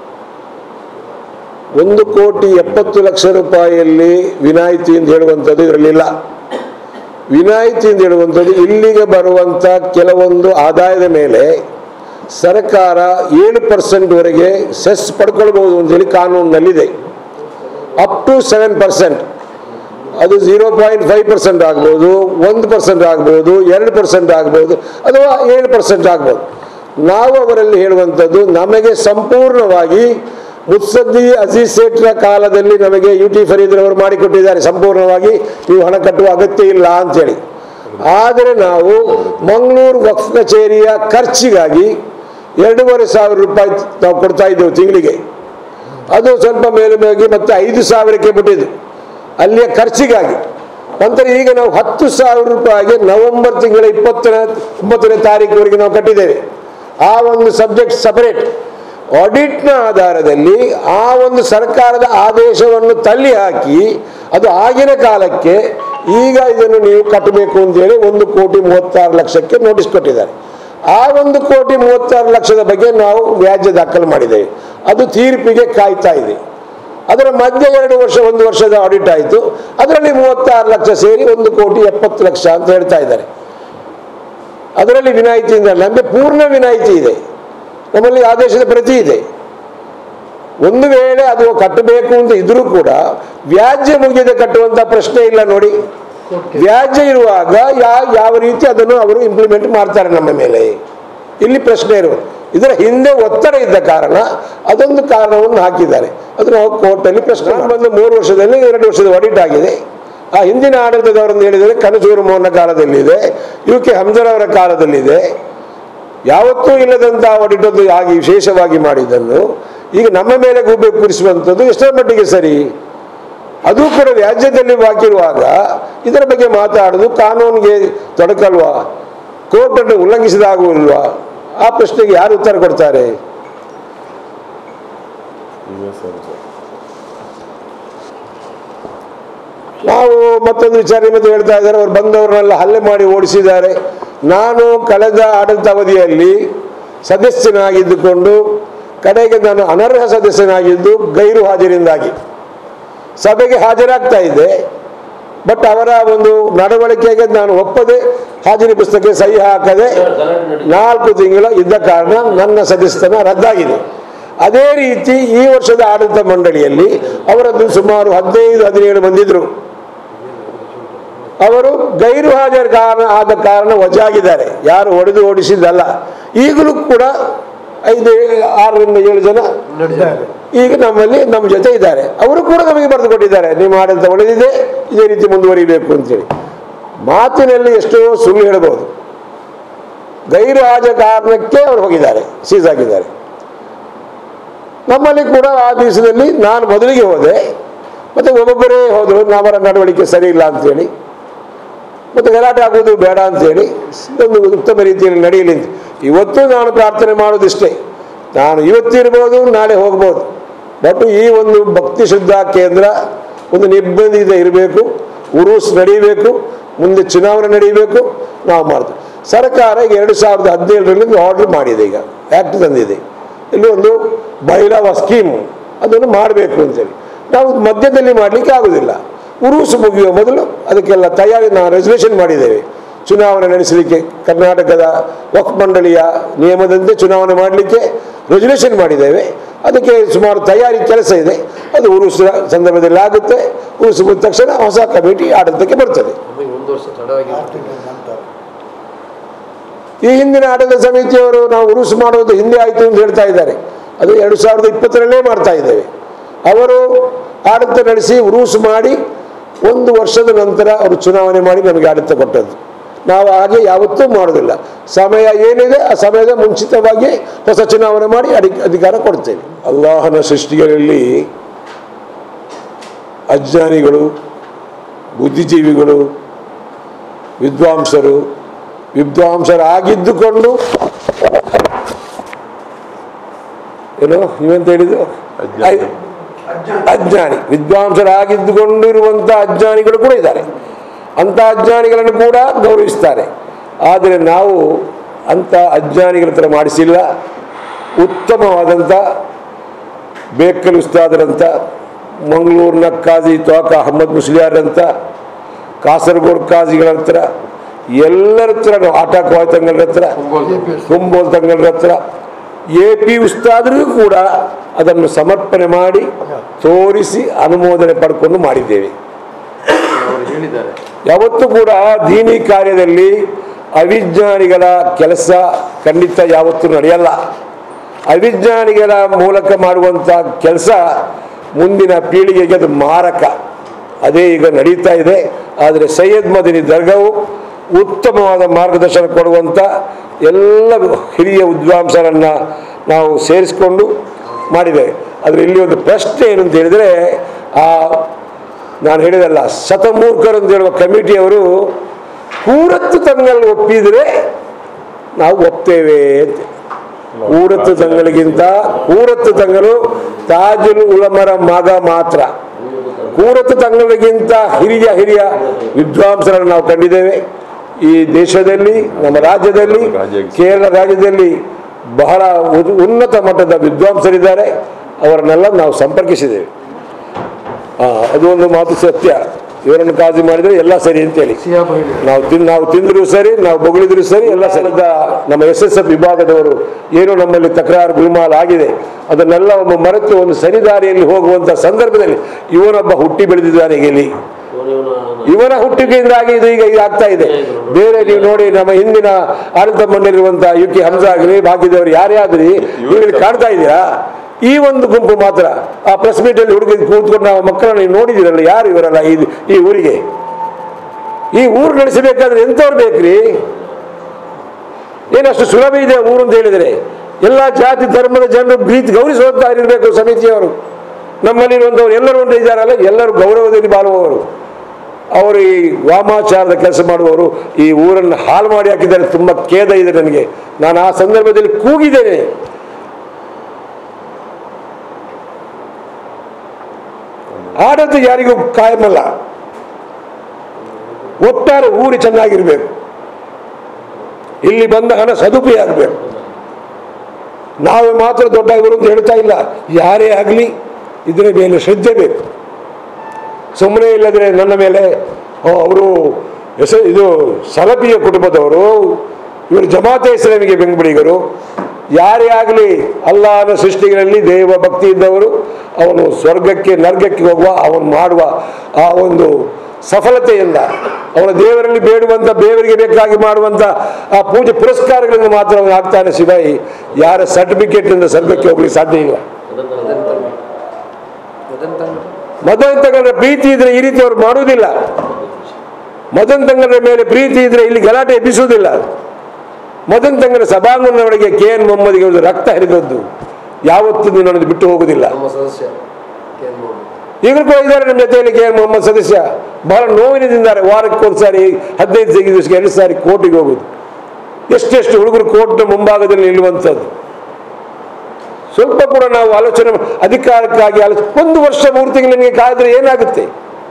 ಒಂದು ಕೋಟಿ ಎಪ್ಪತ್ತು ಲಕ್ಷ ರೂಪಾಯಿಯಲ್ಲಿ ವಿನಾಯಿತಿ ಅಂತ ಹೇಳುವಂಥದ್ದು ಇದರಲ್ಲಿಲ್ಲ ವಿನಾಯಿತಿ ಅಂತ ಹೇಳುವಂಥದ್ದು ಇಲ್ಲಿಗೆ ಬರುವಂಥ ಕೆಲವೊಂದು ಆದಾಯದ ಮೇಲೆ ಸರ್ಕಾರ ಏಳು ಪರ್ಸೆಂಟ್ವರೆಗೆ ಸೆಸ್ ಪಡ್ಕೊಳ್ಬೋದು ಅಂತೇಳಿ ಕಾನೂನಿನಲ್ಲಿದೆ ಅಪ್ ಟು ಸೆವೆನ್ ಪರ್ಸೆಂಟ್ ಅದು ಝೀರೋ ಪಾಯಿಂಟ್ ಫೈವ್ ಪರ್ಸೆಂಟ್ ಆಗ್ಬೋದು ಒಂದು ಪರ್ಸೆಂಟ್ ಆಗ್ಬೋದು ಎರಡು ಪರ್ಸೆಂಟ್ ಆಗ್ಬೋದು ಅಥವಾ ಏಳು ಪರ್ಸೆಂಟ್ ಆಗ್ಬೋದು ನಾವು ಅವರಲ್ಲಿ ಹೇಳುವಂಥದ್ದು ನಮಗೆ ಸಂಪೂರ್ಣವಾಗಿ ಮುತ್ಸದ್ದಿ ಅಜೀಜ್ ಸೇಠ್ರ ಕಾಲದಲ್ಲಿ ನಮಗೆ ಯು ಟಿ ಫರೀದ್ರವರು ಮಾಡಿಕೊಟ್ಟಿದ್ದಾರೆ ಸಂಪೂರ್ಣವಾಗಿ ನೀವು ಹಣ ಕಟ್ಟುವ ಅಗತ್ಯ ಇಲ್ಲ ಅಂತೇಳಿ ಆದರೆ ನಾವು ಮಂಗಳೂರು ವಕ್ಫ್ ಕಚೇರಿಯ ಖರ್ಚಿಗಾಗಿ ಎರಡೂವರೆ ಸಾವಿರ ರೂಪಾಯಿ ನಾವು ಕೊಡ್ತಾ ಇದ್ದೆವು ತಿಂಗಳಿಗೆ ಅದು ಸ್ವಲ್ಪ ಮೇಲೆ ಮೇಗಿ ಮತ್ತೆ ಐದು ಸಾವಿರಕ್ಕೆ ಬಿಟ್ಟಿದ್ದು ಅಲ್ಲಿಯ ಖರ್ಚಿಗಾಗಿ ನಂತರ ಈಗ ನಾವು ಹತ್ತು ಸಾವಿರ ರೂಪಾಯಿಗೆ ನವೆಂಬರ್ ತಿಂಗಳ ಇಪ್ಪತ್ತನೇ ಒಂಬತ್ತನೇ ತಾರೀಕಿವರೆಗೆ ನಾವು ಕಟ್ಟಿದ್ದೇವೆ ಆ ಒಂದು ಸಬ್ಜೆಕ್ಟ್ ಸಪರೇಟ್ ಆಡಿಟ್ನ ಆಧಾರದಲ್ಲಿ ಆ ಒಂದು ಸರ್ಕಾರದ ಆದೇಶವನ್ನು ತಳ್ಳಿ ಹಾಕಿ ಅದು ಆಗಿನ ಕಾಲಕ್ಕೆ ಈಗ ಇದನ್ನು ನೀವು ಕಟ್ಟಬೇಕು ಅಂತೇಳಿ ಒಂದು ಕೋಟಿ ಮೂವತ್ತಾರು ಲಕ್ಷಕ್ಕೆ ನೋಟಿಸ್ ಕೊಟ್ಟಿದ್ದಾರೆ ಆ ಒಂದು ಕೋಟಿ ಮೂವತ್ತಾರು ಲಕ್ಷದ ಬಗ್ಗೆ ನಾವು ವ್ಯಾಜ್ಯ ದಾಖಲು ಮಾಡಿದ್ದೇವೆ ಅದು ತೀರ್ಪಿಗೆ ಕಾಯ್ತಾ ಇದೆ ಅದರ ಮಧ್ಯೆ ಎರಡು ವರ್ಷ ಒಂದು ವರ್ಷದ ಆಡಿಟ್ ಆಯಿತು ಅದರಲ್ಲಿ ಮೂವತ್ತಾರು ಲಕ್ಷ ಸೇರಿ ಒಂದು ಕೋಟಿ ಎಪ್ಪತ್ತು ಲಕ್ಷ ಅಂತ ಹೇಳ್ತಾ ಇದ್ದಾರೆ ಅದರಲ್ಲಿ ವಿನಾಯಿತಿ ಇಲ್ಲ ನಮಗೆ ಪೂರ್ಣ ವಿನಾಯಿತಿ ಇದೆ ನಮ್ಮಲ್ಲಿ ಆದೇಶದ ಪ್ರತಿ ಇದೆ ಒಂದು ವೇಳೆ ಅದು ಕಟ್ಟಬೇಕು ಅಂತ ಇದ್ರೂ ಕೂಡ ವ್ಯಾಜ್ಯ ಮುಗಿಯದೆ ಕಟ್ಟುವಂತ ಪ್ರಶ್ನೆ ಇಲ್ಲ ನೋಡಿ ವ್ಯಾಜ್ಯ ಇರುವಾಗ ಯಾ ಯಾವ ರೀತಿ ಅದನ್ನು ಅವರು ಇಂಪ್ಲಿಮೆಂಟ್ ಮಾಡ್ತಾರೆ ನಮ್ಮ ಮೇಲೆ ಇಲ್ಲಿ ಪ್ರಶ್ನೆ ಇರುವ ಇದರ ಹಿಂದೆ ಒತ್ತಡ ಇದ್ದ ಕಾರಣ ಅದೊಂದು ಕಾರಣವನ್ನು ಹಾಕಿದ್ದಾರೆ ಅದು ನಾವು ಕೋರ್ಟಲ್ಲಿ ಪ್ರಶ್ನೆ ಮಾಡಿ. ಬಂದು ಮೂರು ವರ್ಷದಲ್ಲಿ ಎರಡು ವರ್ಷದ ಆಡಿಟ್ ಆಗಿದೆ ಆ ಹಿಂದಿನ ಆಡಳಿತದವರನ್ನು ಹೇಳಿದರೆ ಕನಸೂರು ಮೋಹನ ಕಾಲದಲ್ಲಿದೆ ಯು ಕೆ ಹಮ್ದರ್ ಅವರ ಕಾಲದಲ್ಲಿದೆ ಯಾವತ್ತೂ ಇಲ್ಲದಂತಹ ಆಡಿಟ್ ಒಂದು ಆಗಿ ವಿಶೇಷವಾಗಿ ಮಾಡಿದ್ದನ್ನು ಈಗ ನಮ್ಮ ಮೇಲೆ ಗೂಬೆ ಕೂರಿಸುವಂಥದ್ದು ಎಷ್ಟರ ಮಟ್ಟಿಗೆ ಸರಿ ಅದು ಕೂಡ ವ್ಯಾಜ್ಯದಲ್ಲಿ ಬಾಕಿ ಇರುವಾಗ ಇದರ ಬಗ್ಗೆ ಮಾತಾಡೋದು ಕಾನೂನಿಗೆ ತೊಡಕಲ್ವಾ ಕೋರ್ಟನ್ನು ಉಲ್ಲಂಘಿಸಿದಾಗುವುದಿಲ್ವಾ ಆ ಪ್ರಶ್ನೆಗೆ ಯಾರು ಉತ್ತರ ಕೊಡ್ತಾರೆ
ನೀವೇ ಸರ್ ಸರ್
ನಾವು ಮತ್ತೊಂದು ವಿಚಾರ ಮತ್ತೆ ಹೇಳ್ತಾ ಇದ್ದಾರೆ ಅವ್ರು ಬಂದವರನ್ನೆಲ್ಲ ಹಲ್ಲೆ ಮಾಡಿ ಓಡಿಸಿದ್ದಾರೆ ನಾನು ಕಳೆದ ಆಡಳಿತ ಅವಧಿಯಲ್ಲಿ ಸದಸ್ಯನಾಗಿದ್ದುಕೊಂಡು ಕಡೆಗೆ ನಾನು ಅನರ್ಹ ಸದಸ್ಯನಾಗಿದ್ದು ಗೈರು ಹಾಜರಿಂದಾಗಿ ಸಭೆಗೆ ಹಾಜರಾಗ್ತಾ ಇದ್ದೆ ಬಟ್ ಅವರ ಒಂದು ನಡವಳಿಕೆಗೆ ನಾನು ಒಪ್ಪದೆ ಹಾಜರಿ ಪುಸ್ತಕಕ್ಕೆ ಸಹಿ ಹಾಕದೆ ನಾಲ್ಕು ತಿಂಗಳು ಇದ್ದ ಕಾರಣ ನನ್ನ ಸದಸ್ಯತನ ರದ್ದಾಗಿದೆ ಅದೇ ರೀತಿ ಈ ವರ್ಷದ ಆಡಳಿತ ಮಂಡಳಿಯಲ್ಲಿ ಅವರದ್ದು ಸುಮಾರು ಹದಿನೈದು ಹದಿನೇಳು ಬಂದಿದ್ರು ಅವರು ಗೈರು ಹಾಜರು ಕಾರಣ ಆದ ಕಾರಣ ವಜಾಗಿದ್ದಾರೆ ಯಾರು ಹೊಡೆದು ಓಡಿಸಿದ್ದಲ್ಲ ಈಗಲೂ ಕೂಡ ಐದು ಆರರಿಂದ ಏಳು ಜನ
ನಡೆದಾಗ
ಈಗ ನಮ್ಮಲ್ಲಿ ನಮ್ಮ ಜೊತೆ ಇದ್ದಾರೆ ಅವರು ಕೂಡ ನಮಗೆ ಬರೆದು ಕೊಟ್ಟಿದ್ದಾರೆ ನಿಮ್ಮ ಆಡಳಿತ ಒಳ್ಳೆದಿದೆ ಇದೇ ರೀತಿ ಮುಂದುವರಿಬೇಕು ಅಂತೇಳಿ ಮಾತಿನಲ್ಲಿ ಎಷ್ಟೋ ಸುಳ್ಳು ಹೇಳ್ಬೋದು ಗೈರು ಹಾಜರ ಕಾರಣಕ್ಕೆ ಅವರು ಹೋಗಿದ್ದಾರೆ ಸೀಸ್ ಆಗಿದ್ದಾರೆ ನಮ್ಮಲ್ಲಿ ಕೂಡ ಆ ದಿವಸದಲ್ಲಿ ನಾನು ಮೊದಲಿಗೆ ಹೋದೆ ಮತ್ತೆ ಒಬ್ಬೊಬ್ಬರೇ ಹೋದರು ಅವರ ನಡವಳಿಕೆ ಸರಿ ಇಲ್ಲ ಅಂತೇಳಿ ಮತ್ತೆ ಗಲಾಟೆ ಆಗುವುದು ಬೇಡ ಅಂತೇಳಿ ಒಂದು ಉತ್ತಮ ರೀತಿಯಲ್ಲಿ ನಡೆಯಲಿ ಅಂತ ಇವತ್ತು ನಾನು ಪ್ರಾರ್ಥನೆ ಮಾಡೋದಿಷ್ಟೇ ನಾನು ಇವತ್ತಿರ್ಬೋದು ನಾಳೆ ಹೋಗ್ಬೋದು ಬಟ್ ಈ ಒಂದು ಭಕ್ತಿ ಶುದ್ಧ ಕೇಂದ್ರ ಒಂದು ನಿರ್ಬಂಧಿತ ಇರಬೇಕು ಉರುಸ್ ನಡೀಬೇಕು ಮುಂದೆ ಚುನಾವಣೆ ನಡೀಬೇಕು ನಾವು ಮಾಡ್ತೇವೆ ಸರ್ಕಾರ ಈಗ ಎರಡು ಸಾವಿರದ ಹದಿನೇಳರಲ್ಲಿ ಆರ್ಡರ್ ಮಾಡಿದೆ ಈಗ ಆ್ಯಕ್ಟ್ ತಂದಿದೆ ಇಲ್ಲಿ ಒಂದು ಬೈಲಾವ ಸ್ಕೀಮ್ ಅದನ್ನು ಮಾಡಬೇಕು ಅಂತೇಳಿ ನಾವು ಮಧ್ಯದಲ್ಲಿ ಮಾಡಲಿಕ್ಕೆ ಆಗೋದಿಲ್ಲ ಉರುಸು ಮುಗಿಯುವ ಮೊದಲು ಅದಕ್ಕೆಲ್ಲ ತಯಾರಿ ನಾವು ರೆಸಲ್ಯೂಷನ್ ಮಾಡಿದ್ದೇವೆ ಚುನಾವಣೆ ನಡೆಸಲಿಕ್ಕೆ ಕರ್ನಾಟಕದ ವಕ್ಫ್ ಮಂಡಳಿಯ ನಿಯಮದಂತೆ ಚುನಾವಣೆ ಮಾಡಲಿಕ್ಕೆ ರೆಸಲ್ಯೂಷನ್ ಮಾಡಿದ್ದೇವೆ ಅದಕ್ಕೆ ಸುಮಾರು ತಯಾರಿ ಕೆಲಸ ಇದೆ ಅದು ಉರುಸು ಸಂದರ್ಭದಲ್ಲಿ ಆಗುತ್ತೆ ಉರುಸು ಮುಗಿದ ತಕ್ಷಣ ಹೊಸ ಕಮಿಟಿ ಆಡಳಿತಕ್ಕೆ ಬರ್ತದೆ
ನಮಗೆ ಒಂದು ವರ್ಷ ತಡವಾಗಿ
ನಂತರ
ಈ ಹಿಂದಿನ ಆಡಳಿತ ಸಮಿತಿಯವರು ನಾವು ಉರುಸು ಮಾಡೋದು ಹಿಂದೆ ಆಯಿತು ಅಂತ ಹೇಳ್ತಾ ಇದ್ದಾರೆ ಅದು ಎರಡು ಸಾವಿರದ ಇಪ್ಪತ್ತರಲ್ಲೇ ಮಾಡ್ತಾ ಇದ್ದೇವೆ ಅವರು ಆಡಳಿತ ನಡೆಸಿ ಉರುಸು ಮಾಡಿ ಒಂದು ವರ್ಷದ ನಂತರ ಅವರು ಚುನಾವಣೆ ಮಾಡಿ ನಮಗೆ ಆಡಳಿತ ಕೊಟ್ಟದ್ದು ನಾವು ಹಾಗೆ ಯಾವತ್ತೂ ಮಾಡೋದಿಲ್ಲ ಸಮಯ ಏನಿದೆ ಆ ಸಮಯದ ಮುಂಚಿತವಾಗಿ ಹೊಸ ಚುನಾವಣೆ ಮಾಡಿ ಅಡಿ ಅಧಿಕಾರ ಕೊಡ್ತೇವೆ ಅಲ್ಲಾಹನ ಸೃಷ್ಟಿಗಳಲ್ಲಿ ಅಜ್ಞಾನಿಗಳು ಬುದ್ಧಿಜೀವಿಗಳು ವಿದ್ವಾಂಸರು ವಿದ್ವಾಂಸರಾಗಿದ್ದುಕೊಂಡು ಏನು ನೀವೆಂತ ಹೇಳಿದ್ದು
ಅಜ್ಞಾನಿ.
ಐ- ಅಜ್ಞಾನಿ ವಿದ್ವಾಂಸರಾಗಿದ್ದುಕೊಂಡಿರುವಂಥ ಅಜ್ಞಾನಿಗಳು ಕೂಡ ಇದ್ದಾರೆ ಅಂಥ ಅಜ್ಞಾನಿಗಳನ್ನು ಕೂಡ ಗೌರವಿಸ್ತಾರೆ ಆದರೆ ನಾವು ಅಂಥ ಅಜ್ಞಾನಿಗಳ ಥರ ಮಾಡಿಸಿಲ್ಲ ಉತ್ತಮವಾದಂಥ ಬೇಕಲ್ ಉಸ್ತಾದರಂಥ ಮಂಗಳೂರಿನ ಕಾಜಿ ತ್ವಾಕ ಅಹಮ್ಮದ್ ಮುಸ್ಲಿಯಾರಂಥ ಕಾಸರಗೋಡು ಕಾಜಿಗಳ ಹತ್ರ ಎಲ್ಲರ ಹತ್ರ ನಾವು ಆಟ ತಂಗಳ ಹತ್ರ ಕುಂಬೋಲ್ ತಂಗಳ ಹತ್ರ ಎ ಪಿ ಉಸ್ತಾದರೂ ಕೂಡ ಅದನ್ನು ಸಮರ್ಪಣೆ ಮಾಡಿ ತೋರಿಸಿ ಅನುಮೋದನೆ ಪಡ್ಕೊಂಡು ಮಾಡಿದ್ದೇವೆ
ಅವರು ಹೇಳಿದ್ದಾರೆ
ಯಾವತ್ತೂ ಕೂಡ ದೀನಿ ಕಾರ್ಯದಲ್ಲಿ ಅವಿಜ್ಞಾನಿಗಳ ಕೆಲಸ ಖಂಡಿತ ಯಾವತ್ತೂ ನಡೆಯಲ್ಲ ಅವಿಜ್ಞಾನಿಗಳ ಮೂಲಕ ಮಾಡುವಂಥ ಕೆಲಸ ಮುಂದಿನ ಪೀಳಿಗೆಗೆ ಅದು ಮಾರಕ ಅದೇ ಈಗ ನಡೀತಾ ಇದೆ ಆದರೆ ಸೈಯದ್ ಮದನಿ ದರ್ಗಾವು ಉತ್ತಮವಾದ ಮಾರ್ಗದರ್ಶನ ಕೊಡುವಂಥ ಎಲ್ಲ ಹಿರಿಯ ವಿದ್ವಾಂಸರನ್ನು ನಾವು ಸೇರಿಸಿಕೊಂಡು ಮಾಡಿದ್ದೇವೆ ಆದರೆ ಇಲ್ಲಿ ಒಂದು ಪ್ರಶ್ನೆ ಏನು ಅಂತ ಹೇಳಿದರೆ ಆ ನಾನು ಹೇಳಿದಲ್ಲ ಶತಮೂರ್ಖರು ಅಂತ ಹೇಳುವ ಕಮಿಟಿಯವರು ಕೂರತ್ತು ತಂಗಲ್ ಒಪ್ಪಿದರೆ ನಾವು ಒಪ್ತೇವೆ ಅಂತ ಕೂರತ್ತು ತಂಗಳಿಗಿಂತ ಕೂರತ್ತು ತಂಗಲು ತಾಜುಲ್ ಉಲಮರ ಮಗ ಮಾತ್ರ ಕೂರತ್ತು ತಂಗಳಿಗಿಂತ ಹಿರಿಯ ಹಿರಿಯ ವಿದ್ವಾಂಸರನ್ನು ನಾವು ಕಂಡಿದ್ದೇವೆ ಈ ದೇಶದಲ್ಲಿ ನಮ್ಮ ರಾಜ್ಯದಲ್ಲಿ ಕೇರಳ ರಾಜ್ಯದಲ್ಲಿ ಬಹಳ ಉದ್- ಉನ್ನತ ಮಟ್ಟದ ವಿದ್ವಾಂಸರಿದ್ದಾರೆ ಅವರನ್ನೆಲ್ಲ ನಾವು ಸಂಪರ್ಕಿಸಿದ್ದೇವೆ ಆ, ಅದು ಒಂದು ಮಾತು ಸತ್ಯ ಇವರನ್ನು ಕಾಳಜಿ ಮಾಡಿದರೆ ಎಲ್ಲ ಸರಿ ಅಂತೇಳಿ
ಸಿಯಾಬ ಹೇಳಿ
ನಾವು ತಿನ್ ನಾವು ತಿಂದರೂ ಸರಿ ನಾವು ಬೊಗಳಿದ್ರು ಸರಿ ಎಲ್ಲ ಸರಿ ಅದ ನಮ್ಮ ಎಸ್ ಎಸ್ ಎಫ್ ವಿಭಾಗದವರು ಏನು ನಮ್ಮಲ್ಲಿ ತಕರಾರು ಗುರುಮಾಲ್ ಆಗಿದೆ ಅದನ್ನೆಲ್ಲ ಒಬ್ಬ ಮರೆತು ಒಂದು ಸರಿದಾರಿಯಲ್ಲಿ ಹೋಗುವಂತ ಸಂದರ್ಭದಲ್ಲಿ ಇವನೊಬ್ಬ ಹುಟ್ಟಿ ಬೆಳೆದಿದ್ದಾನೆ ಈಗ ಇಲ್ಲಿ ಇವನ ಹುಟ್ಟಿಕೆಯಿಂದಾಗಿ ಇದು ಈಗ ಇದಾಗ್ತಾ ಇದೆ ಬೇರೆ ನೀವು ನೋಡಿ ನಮ್ಮ ಹಿಂದಿನ ಆಡಳಿತ ಮಂಡಳಿರುವಂತಹ ಯು ಕೆ ಹಂಸ ಆಗಲಿ ಬಾಕಿದವರು ಯಾರೇ ಆಗಲಿ ಇವ್ರಿಗೆ ಕಾಣ್ತಾ ಇದ್ದೀರಾ ಈ ಒಂದು ಗುಂಪು ಮಾತ್ರ ಆ ಪ್ರೆಸ್ ಮೀಟ್ ಅಲ್ಲಿ ಹುಡುಗಿ ಕೂತ್ಕೊಂಡು ನಾವು ಮಕ್ಕಳನ್ನ ನೀವು ನೋಡಿದಿರಲ್ಲ ಯಾರು ಇವರಲ್ಲ ಈ ಈ ಊರಿಗೆ ಈ ಊರು ನಡೆಸಬೇಕಾದ್ರೆ ಎಂಥವ್ರು ಬೇಕ್ರಿ ಏನಷ್ಟು ಸುಲಭ ಇದೆ ಊರು ಅಂತ ಹೇಳಿದರೆ ಎಲ್ಲ ಜಾತಿ ಧರ್ಮದ ಜನರು ಪ್ರೀತಿ ಗೌರವಿಸುವಂತ ಇರಬೇಕು ಸಮಿತಿಯವರು ನಮ್ಮಲ್ಲಿರುವಂಥವ್ರು ಎಲ್ಲರೂ ಒಂದು ಇದ್ದಾರಲ್ಲ ಎಲ್ಲರೂ ಗೌರವದಲ್ಲಿ ಬಾಳುವವರು ಅವರು ಈ ವಾಮಾಚಾರದ ಕೆಲಸ ಮಾಡುವವರು ಈ ಊರನ್ನು ಹಾಳು ಮಾಡಿ ಹಾಕಿದ್ದಾರೆ ತುಂಬ ಖೇದ ಇದೆ ನನಗೆ ನಾನು ಆ ಸಂದರ್ಭದಲ್ಲಿ ಕೂಗಿದ್ದೇನೆ ಆಡಳಿತ ಯಾರಿಗೂ ಕಾಯಮಲ್ಲ ಒಟ್ಟಾರೆ ಊರು ಚೆನ್ನಾಗಿರ್ಬೇಕು ಇಲ್ಲಿ ಬಂದ ಹಣ ಸದುಪಯೋಗ ಆಗಬೇಕು ನಾವೇ ಮಾತ್ರ ದೊಡ್ಡ ಇವರು ಅಂತ ಹೇಳ್ತಾ ಇಲ್ಲ ಯಾರೇ ಆಗಲಿ ಇದರ ಮೇಲೆ ಶ್ರದ್ಧೆ ಬೇಕು ಸುಮ್ಮನೆ ಇಲ್ಲದ್ರೆ ನನ್ನ ಮೇಲೆ ಅವರು ಹೆಸ ಇದು ಸಲಪಿಯ ಕುಟುಂಬದವರು ಇವರು ಜಮಾತೆ ಇಸ್ಲಾಮಿಗೆ ಬೆಂಬಲಿಗರು ಯಾರೇ ಆಗಲಿ ಅಲ್ಲಾಹನ ಸೃಷ್ಟಿಗಳಲ್ಲಿ ದೇವ ಭಕ್ತಿ ಇದ್ದವರು ಅವನು ಸ್ವರ್ಗಕ್ಕೆ ನರ್ಗಕ್ಕೆ ಹೋಗುವ ಅವನು ಮಾಡುವ ಆ ಒಂದು ಸಫಲತೆಯಿಂದ ಅವನ ದೇವರಲ್ಲಿ ಬೇಡುವಂಥ ದೇವರಿಗೆ ಬೇಕಾಗಿ ಮಾಡುವಂಥ ಆ ಪೂಜೆ ಪುರಸ್ಕಾರಗಳಿಂದ ಮಾತ್ರ ಅವನು ಆಗ್ತಾನೆ ಶಿವಾಯಿ ಯಾರ ಸರ್ಟಿಫಿಕೇಟ್ನಿಂದ ಸ್ವರ್ಗಕ್ಕೆ ಹೋಗ್ಲಿಕ್ಕೆ ಸಾಧ್ಯ ಇಲ್ಲ
ಮದನ್ ತಂಗ
ಮದನ್ ತಂಗರ ಪ್ರೀತಿ ಇದ್ರೆ ಈ ರೀತಿ ಅವ್ರು ಮಾಡುವುದಿಲ್ಲ ಮದನ್ ತಂಗರ ಮೇಲೆ ಪ್ರೀತಿ ಇದ್ರೆ ಇಲ್ಲಿ ಗಲಾಟೆ ಎಬ್ಬಿಸುವುದಿಲ್ಲ ಮದನ್ ತಂಗರ ಸಭಾಂಗಣದೊಳಗೆ ಕೆ ಎನ್ ಮೊಹಮ್ಮದ್ಗೆ ಒಂದು ರಕ್ತ ಹರಿದದ್ದು ಯಾವತ್ತೂ ನನ್ನನ್ನು ಬಿಟ್ಟು ಹೋಗುವುದಿಲ್ಲ
ನಮ್ಮ ಸದಸ್ಯ ಕೆ ಎನ್ ಮೋಹನ್
ಈಗಲೂ ಕೂಡ ಇದ್ದಾರೆ ನಮ್ಮ ಜೊತೆಯಲ್ಲಿ ಕೆ ಎನ್ ಮೊಹಮ್ಮದ್ ಸದಸ್ಯ ಬಹಳ ನೋವಿನಿಂದಿದ್ದಾರೆ ವಾರಕ್ಕೆ ಒಂದು ಸಾರಿ ಹದಿನೈದು ದಿವಸಕ್ಕೆ ಎರಡು ಸಾರಿ ಕೋರ್ಟಿಗೆ ಹೋಗುದು ಎಷ್ಟೆಷ್ಟು ಹುಡುಗರು ಕೋರ್ಟ್ನ ಮುಂಭಾಗದಲ್ಲಿ ನಿಲ್ಲುವಂಥದ್ದು ಸ್ವಲ್ಪ ಕೂಡ ನಾವು ಆಲೋಚನೆ ಮಾ- ಅಧಿಕಾರಕ್ಕಾಗಿ ಆಲೋಚನೆ ಒಂದು ವರ್ಷ ಮೂರು ತಿಂಗಳು ನಿಮಗೆ ಕಾದ್ರೆ ಏನಾಗುತ್ತೆ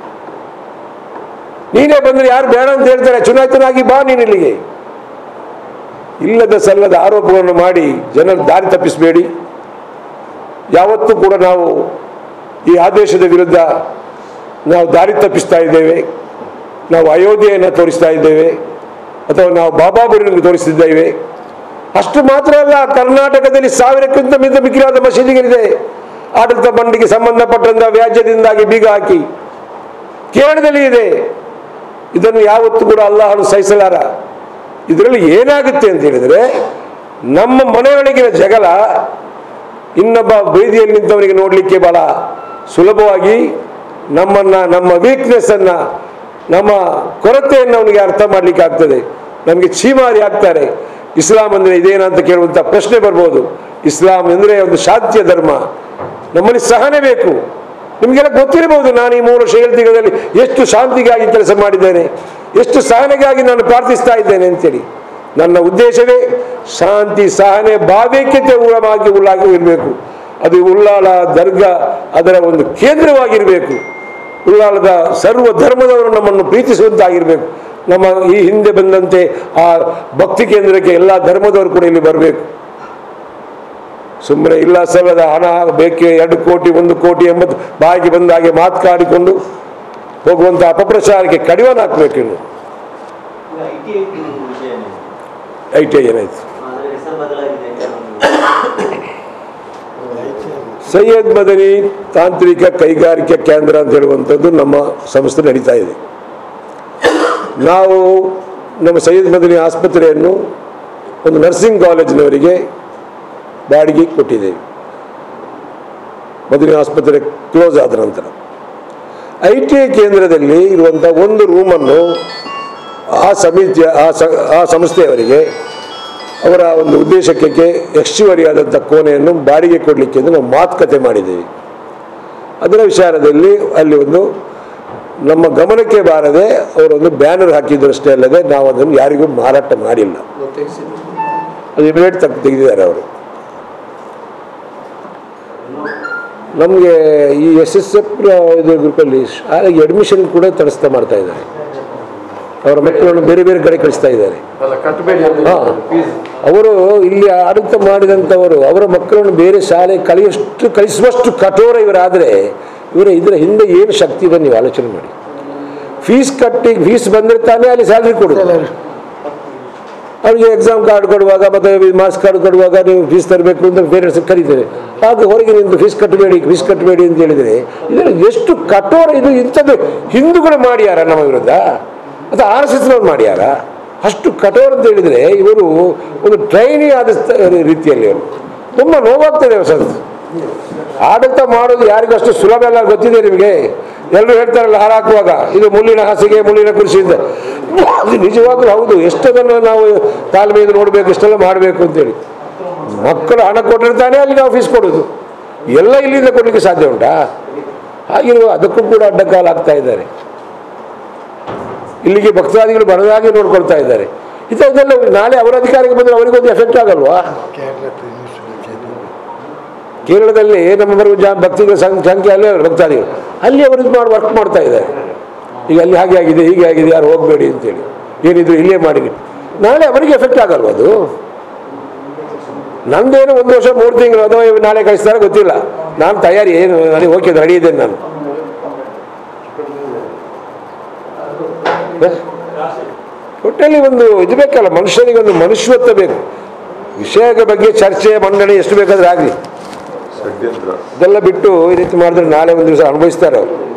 ನೀನೇ ಬಂದ್ರೆ ಯಾರು ಬೇಡ ಅಂತ ಹೇಳ್ತಾರೆ ಚುನಾಯಿತನಾಗಿ ಬಾ ನೀನು ಇಲ್ಲಿಗೆ ಇಲ್ಲದ ಸಲ್ಲದ ಆರೋಪಗಳನ್ನು ಮಾಡಿ ಜನರ ದಾರಿ ತಪ್ಪಿಸಬೇಡಿ ಯಾವತ್ತೂ ಕೂಡ ನಾವು ಈ ಆದೇಶದ ವಿರುದ್ಧ ನಾವು ದಾರಿ ತಪ್ಪಿಸ್ತಾ ಇದ್ದೇವೆ ನಾವು ಅಯೋಧ್ಯೆಯನ್ನು ತೋರಿಸ್ತಾ ಇದ್ದೇವೆ ಅಥವಾ ನಾವು ಬಾಬಾಬುರಿಯನ್ನು ತೋರಿಸ್ತಿದ್ದೇವೆ ಅಷ್ಟು ಮಾತ್ರ ಅಲ್ಲ ಕರ್ನಾಟಕದಲ್ಲಿ ಸಾವಿರಕ್ಕಿಂತ ಮಿತ ಮಿಕ್ಕಿಲಾದ ಮಸೀದಿಗಳಿದೆ ಆಡಳಿತ ಮಂಡಿಗೆ ಸಂಬಂಧಪಟ್ಟಂತ ವ್ಯಾಜ್ಯದಿಂದಾಗಿ ಬೀಗ ಹಾಕಿ ಕೇರಳದಲ್ಲಿ ಇದೆ ಇದನ್ನು ಯಾವತ್ತೂ ಕೂಡ ಅಲ್ಲಾಹನು ಸಹಿಸಲಾರ ಇದರಲ್ಲಿ ಏನಾಗುತ್ತೆ ಅಂತ ಹೇಳಿದರೆ ನಮ್ಮ ಮನೆಯೊಳಗಿನ ಜಗಳ ಇನ್ನೊಬ್ಬ ಬೀದಿಯಲ್ಲಿ ನಿಂತವನಿಗೆ ನೋಡಲಿಕ್ಕೆ ಬಹಳ ಸುಲಭವಾಗಿ ನಮ್ಮನ್ನ ನಮ್ಮ ವೀಕ್ನೆಸ್ ಅನ್ನ ನಮ್ಮ ಕೊರತೆಯನ್ನು ಅವನಿಗೆ ಅರ್ಥ ಮಾಡಲಿಕ್ಕೆ ಆಗ್ತದೆ ನಮಗೆ ಚೀಮಾರಿ ಆಗ್ತಾರೆ ಇಸ್ಲಾಂ ಅಂದರೆ ಇದೇನಂತ ಕೇಳುವಂಥ ಪ್ರಶ್ನೆ ಬರ್ಬೋದು ಇಸ್ಲಾಂ ಅಂದರೆ ಒಂದು ಶಾಂತಿಯ ಧರ್ಮ ನಮ್ಮಲ್ಲಿ ಸಹನೆ ಬೇಕು ನಿಮಗೆಲ್ಲ ಗೊತ್ತಿರಬಹುದು ನಾನು ಈ ಮೂರು ವರ್ಷ ಏಳು ತಿಂಗಳಲ್ಲಿ ಎಷ್ಟು ಶಾಂತಿಗಾಗಿ ಕೆಲಸ ಮಾಡಿದ್ದೇನೆ ಎಷ್ಟು ಸಹನೆಗಾಗಿ ನಾನು ಪ್ರಾರ್ಥಿಸ್ತಾ ಇದ್ದೇನೆ ಅಂತೇಳಿ ನನ್ನ ಉದ್ದೇಶವೇ ಶಾಂತಿ ಸಹನೆ ಭಾವೈಕ್ಯತೆ ಉಳವಾಗಿ ಉಳ್ಳಾಗಿ ಇರಬೇಕು ಅದು ಉಳ್ಳಾಲ ದರ್ಗಾ ಅದರ ಒಂದು ಕೇಂದ್ರವಾಗಿರಬೇಕು ಉಳ್ಳಾಲದ ಸರ್ವ ಧರ್ಮದವರು ನಮ್ಮನ್ನು ಪ್ರೀತಿಸುವಂತಾಗಿರಬೇಕು ನಮ್ಮ ಈ ಹಿಂದೆ ಬಂದಂತೆ ಆ ಭಕ್ತಿ ಕೇಂದ್ರಕ್ಕೆ ಎಲ್ಲ ಧರ್ಮದವರು ಕೂಡ ಇಲ್ಲಿ ಬರಬೇಕು ಸುಮ್ಮನೆ ಇಲ್ಲ ಸಲ್ಲದ ಹಣ ಬೇಕೆ ಎರಡು ಕೋಟಿ ಒಂದು ಕೋಟಿ ಎಂಬತ್ತು ಬಾಯಿಗೆ ಬಂದ ಹಾಗೆ ಮಾತುಕಾಡಿಕೊಂಡು ಹೋಗುವಂಥ ಅಪಪ್ರಚಾರಕ್ಕೆ ಕಡಿವಾಣ ಹಾಕಬೇಕು ಇನ್ನು
ಈಗ ಐ ಟಿ ಐ ವಿಷಯ ಏನು?
ಐ ಟಿ ಐ ಏನಾಯ್ತು
ಅದರ ಹೆಸರು ಬದಲಾಗಿದೆ ಅಂತ
ಸೈಯದ್ ಮದನಿ ತಾಂತ್ರಿಕ ಕೈಗಾರಿಕಾ ಕೇಂದ್ರ ಅಂತ ಹೇಳುವಂಥದ್ದು ನಮ್ಮ ಸಂಸ್ಥೆ ನಡೀತಾ ಇದೆ ನಾವು ನಮ್ಮ ಸೈಯದ್ ಮದನಿ ಆಸ್ಪತ್ರೆಯನ್ನು ಒಂದು ನರ್ಸಿಂಗ್ ಕಾಲೇಜಿನವರಿಗೆ ಬಾಡಿಗೆ ಕೊಟ್ಟಿದ್ದೇವೆ ಮದನಿ ಆಸ್ಪತ್ರೆ ಕ್ಲೋಸ್ ಆದ ನಂತರ ಐ ಟಿ ಐ ಕೇಂದ್ರದಲ್ಲಿ ಇರುವಂಥ ಒಂದು ರೂಮನ್ನು ಆ ಸಮಿತಿಯ ಆ ಸ ಆ ಸಂಸ್ಥೆಯವರಿಗೆ ಅವರ ಒಂದು ಉದ್ದೇಶಕ್ಕೆ ಹೆಚ್ಚುವರಿಯಾದಂಥ ಕೋಣೆಯನ್ನು ಬಾಡಿಗೆ ಕೊಡಲಿಕ್ಕೆ ಎಂದು ನಾವು ಮಾತುಕತೆ ಮಾಡಿದ್ದೇವೆ ಅದರ ವಿಚಾರದಲ್ಲಿ ಅಲ್ಲಿ ಒಂದು ನಮ್ಮ ಗಮನಕ್ಕೆ ಬಾರದೆ ಅವರೊಂದು ಬ್ಯಾನರ್ ಹಾಕಿದ್ರು ಅಷ್ಟೇ ಅಲ್ಲದೆ ನಾವು ಅದನ್ನು ಯಾರಿಗೂ ಮಾರಾಟ ಮಾಡಿಲ್ಲ
ನಾವು ತೆಗೆಸಿದ್ವಿ
ಅದು ಇಮಿಡಿಯೇಟ್ ತಪ್ಪು ತೆಗೆದಿದ್ದಾರೆ ಅವರು ನಮಗೆ ಈ ಎಸ್ ಎಸ್ ಎಫ್ ಇದು ಗ್ರೂಪಲ್ಲಿ ಶಾಲೆಗೆ ಅಡ್ಮಿಷನ್ ಕೂಡ ತಡಸ್ತಾ ಮಾಡ್ತಾ ಇದ್ದಾರೆ ಅವರ ಮಕ್ಕಳನ್ನು ಬೇರೆ ಬೇರೆ ಕಡೆ ಕಳಿಸ್ತಾ ಇದ್ದಾರೆ
ಅಲ್ಲ ಕಟ್ಟಬೇಡಿ
ಹಾ.
ಅಂತ ಫೀಸ್
ಅವರು ಇಲ್ಲಿ ಆಡಳಿತ ಮಾಡಿದಂಥವರು ಅವರ ಮಕ್ಕಳನ್ನು ಬೇರೆ ಶಾಲೆ ಕಲಿಯಷ್ಟು ಕಲಿಸುವಷ್ಟು ಕಠೋರ ಇವರಾದರೆ ಇವರ ಇದರ ಹಿಂದೆ ಏನು ಶಕ್ತಿ ಇದೆ ನೀವು ಆಲೋಚನೆ ಮಾಡಿ ಫೀಸ್ ಕಟ್ಟಿ ಫೀಸ್ ಬಂದರೆ ತಾನೇ ಅಲ್ಲಿ ಸ್ಯಾಲ್ರಿ ಕೊಡೋದು ಅವ್ರಿಗೆ ಎಕ್ಸಾಮ್ ಕಾರ್ಡ್ ಕೊಡುವಾಗ ಮತ್ತು ಮಾರ್ಕ್ಸ್ ಕಾರ್ಡ್ ಕೊಡುವಾಗ ನೀವು ಫೀಸ್ ತರಬೇಕು ಅಂತ ಪೇರೆಂಟ್ಸ್ ಕರೀತಾರೆ ಆಗ ಹೊರಗೆ ನಿಂತು ಫೀಸ್ ಕಟ್ಟಬೇಡಿ ಫೀಸ್ ಕಟ್ಟಬೇಡಿ ಅಂತ ಹೇಳಿದರೆ ಇದನ್ನು ಎಷ್ಟು ಕಠೋರ ಇದು ಇಂಥದ್ದು ಹಿಂದೂಗಳು ಮಾಡ್ಯಾರ ನಮ್ಮ ವಿರುದ್ಧ ಅಥವಾ ಆರ್ ಎಸ್ ಎಸ್ನವ್ರು ಮಾಡ್ಯಾರ ಅಷ್ಟು ಕಠೋರ ಅಂತ ಹೇಳಿದರೆ ಇವರು ಒಂದು ಟ್ರೈನಿ ಆದ ಸ್ಥ- ರೀತಿಯಲ್ಲಿ ಅವರು ತುಂಬ ನೋವಾಗ್ತದೆ ಸರ್ ಆಡಳಿತ ಮಾಡೋದು ಯಾರಿಗೂ ಅಷ್ಟು ಸುಲಭ ಅಲ್ಲ ಗೊತ್ತಿದೆ ನಿಮಗೆ ಎಲ್ಲರೂ ಹೇಳ್ತಾರಲ್ಲ ಹಾರ ಹಾಕುವಾಗ ಇದು ಮುಳ್ಳಿನ ಹಾಸಿಗೆ ಮುಳ್ಳಿನ ಕುರ್ಚಿ ಅಂತ ಅದು ನಿಜವಾಗ್ಲೂ ಹೌದು ಎಷ್ಟದನ್ನು ನಾವು ತಾಳ್ಮೆಯಿಂದ ನೋಡಬೇಕು ಇಷ್ಟೆಲ್ಲ ಮಾಡಬೇಕು ಅಂತೇಳಿ ಮಕ್ಕಳು ಹಣ ಕೊಟ್ಟಿರ್ತಾನೆ ಅಲ್ಲಿ ನಾವು ಫೀಸ್ ಕೊಡೋದು ಎಲ್ಲ ಇಲ್ಲಿಂದ ಕೊಡಲಿಕ್ಕೆ ಸಾಧ್ಯ ಉಂಟಾ ಹಾಗಿರುವ ಅದಕ್ಕೂ ಕೂಡ ಅಡ್ಡಕಾಲ ಆಗ್ತಾ ಇದ್ದಾರೆ ಇಲ್ಲಿಗೆ ಭಕ್ತಾದಿಗಳು ಬರದಾಗಿ ನೋಡ್ಕೊಳ್ತಾ ಇದ್ದಾರೆ ಇದು ಇದೆಲ್ಲ ನಾಳೆ ಅವರ ಅಧಿಕಾರಕ್ಕೆ ಬಂದರೆ ಅವರಿಗೊಂದು ಎಫೆಕ್ಟ್ ಆಗಲ್ವಾ ಕೇರಳದಲ್ಲಿ ನಮ್ಮ ಬರುವ ಜಾ ಭಕ್ತಿಗಳ ಸಂ- ಸಂಖ್ಯೆ ಅಲ್ಲೇ ಅವರು ಭಕ್ತಾದಿಗಳು ಅಲ್ಲಿ ಅವರು ಇದು ಮಾಡಿ ವರ್ಕ್ ಮಾಡ್ತಾ ಇದ್ದಾರೆ ಈಗ ಅಲ್ಲಿ ಹಾಗೆ ಆಗಿದೆ ಹೀಗೆ ಆಗಿದೆ ಯಾರು ಹೋಗಬೇಡಿ ಅಂತೇಳಿ ಏನಿದ್ರು ಇಲ್ಲೇ ಮಾಡಿ ನಾಳೆ ಅವರಿಗೆ ಎಫೆಕ್ಟ್ ಆಗಲ್ವ ಅದು ನಂದೇನು ಒಂದು ವರ್ಷ ಮೂರು ತಿಂಗಳು ಅಥವಾ ಇವ್ರು ನಾಳೆ ಕಳಿಸ್ತಾರೆ ಗೊತ್ತಿಲ್ಲ ನಾನು ತಯಾರಿ ಏನು ನನಗೆ ಓಕೆ ರೆಡಿ ಇದ್ದೇನೆ ನಾನು ಹ? ಒಟ್ಟಲ್ಲಿ ಒಂದು ಇದು ಬೇಕಲ್ಲ ಮನುಷ್ಯನಿಗೆ ಒಂದು ಮನುಷ್ಯತ್ವ ಬೇಕು ವಿಷಯದ ಬಗ್ಗೆ ಚರ್ಚೆ ಮಂಡನೆ ಎಷ್ಟು ಬೇಕಾದ್ರೆ ಆಗಲಿ
ಷಡ್ಯಂತ್ರ
ಇದೆಲ್ಲ ಬಿಟ್ಟು ಈ ರೀತಿ ಮಾಡಿದ್ರೆ ನಾಳೆ ಒಂದು ದಿವಸ ಅನುಭವಿಸ್ತಾರೆ ಅವರು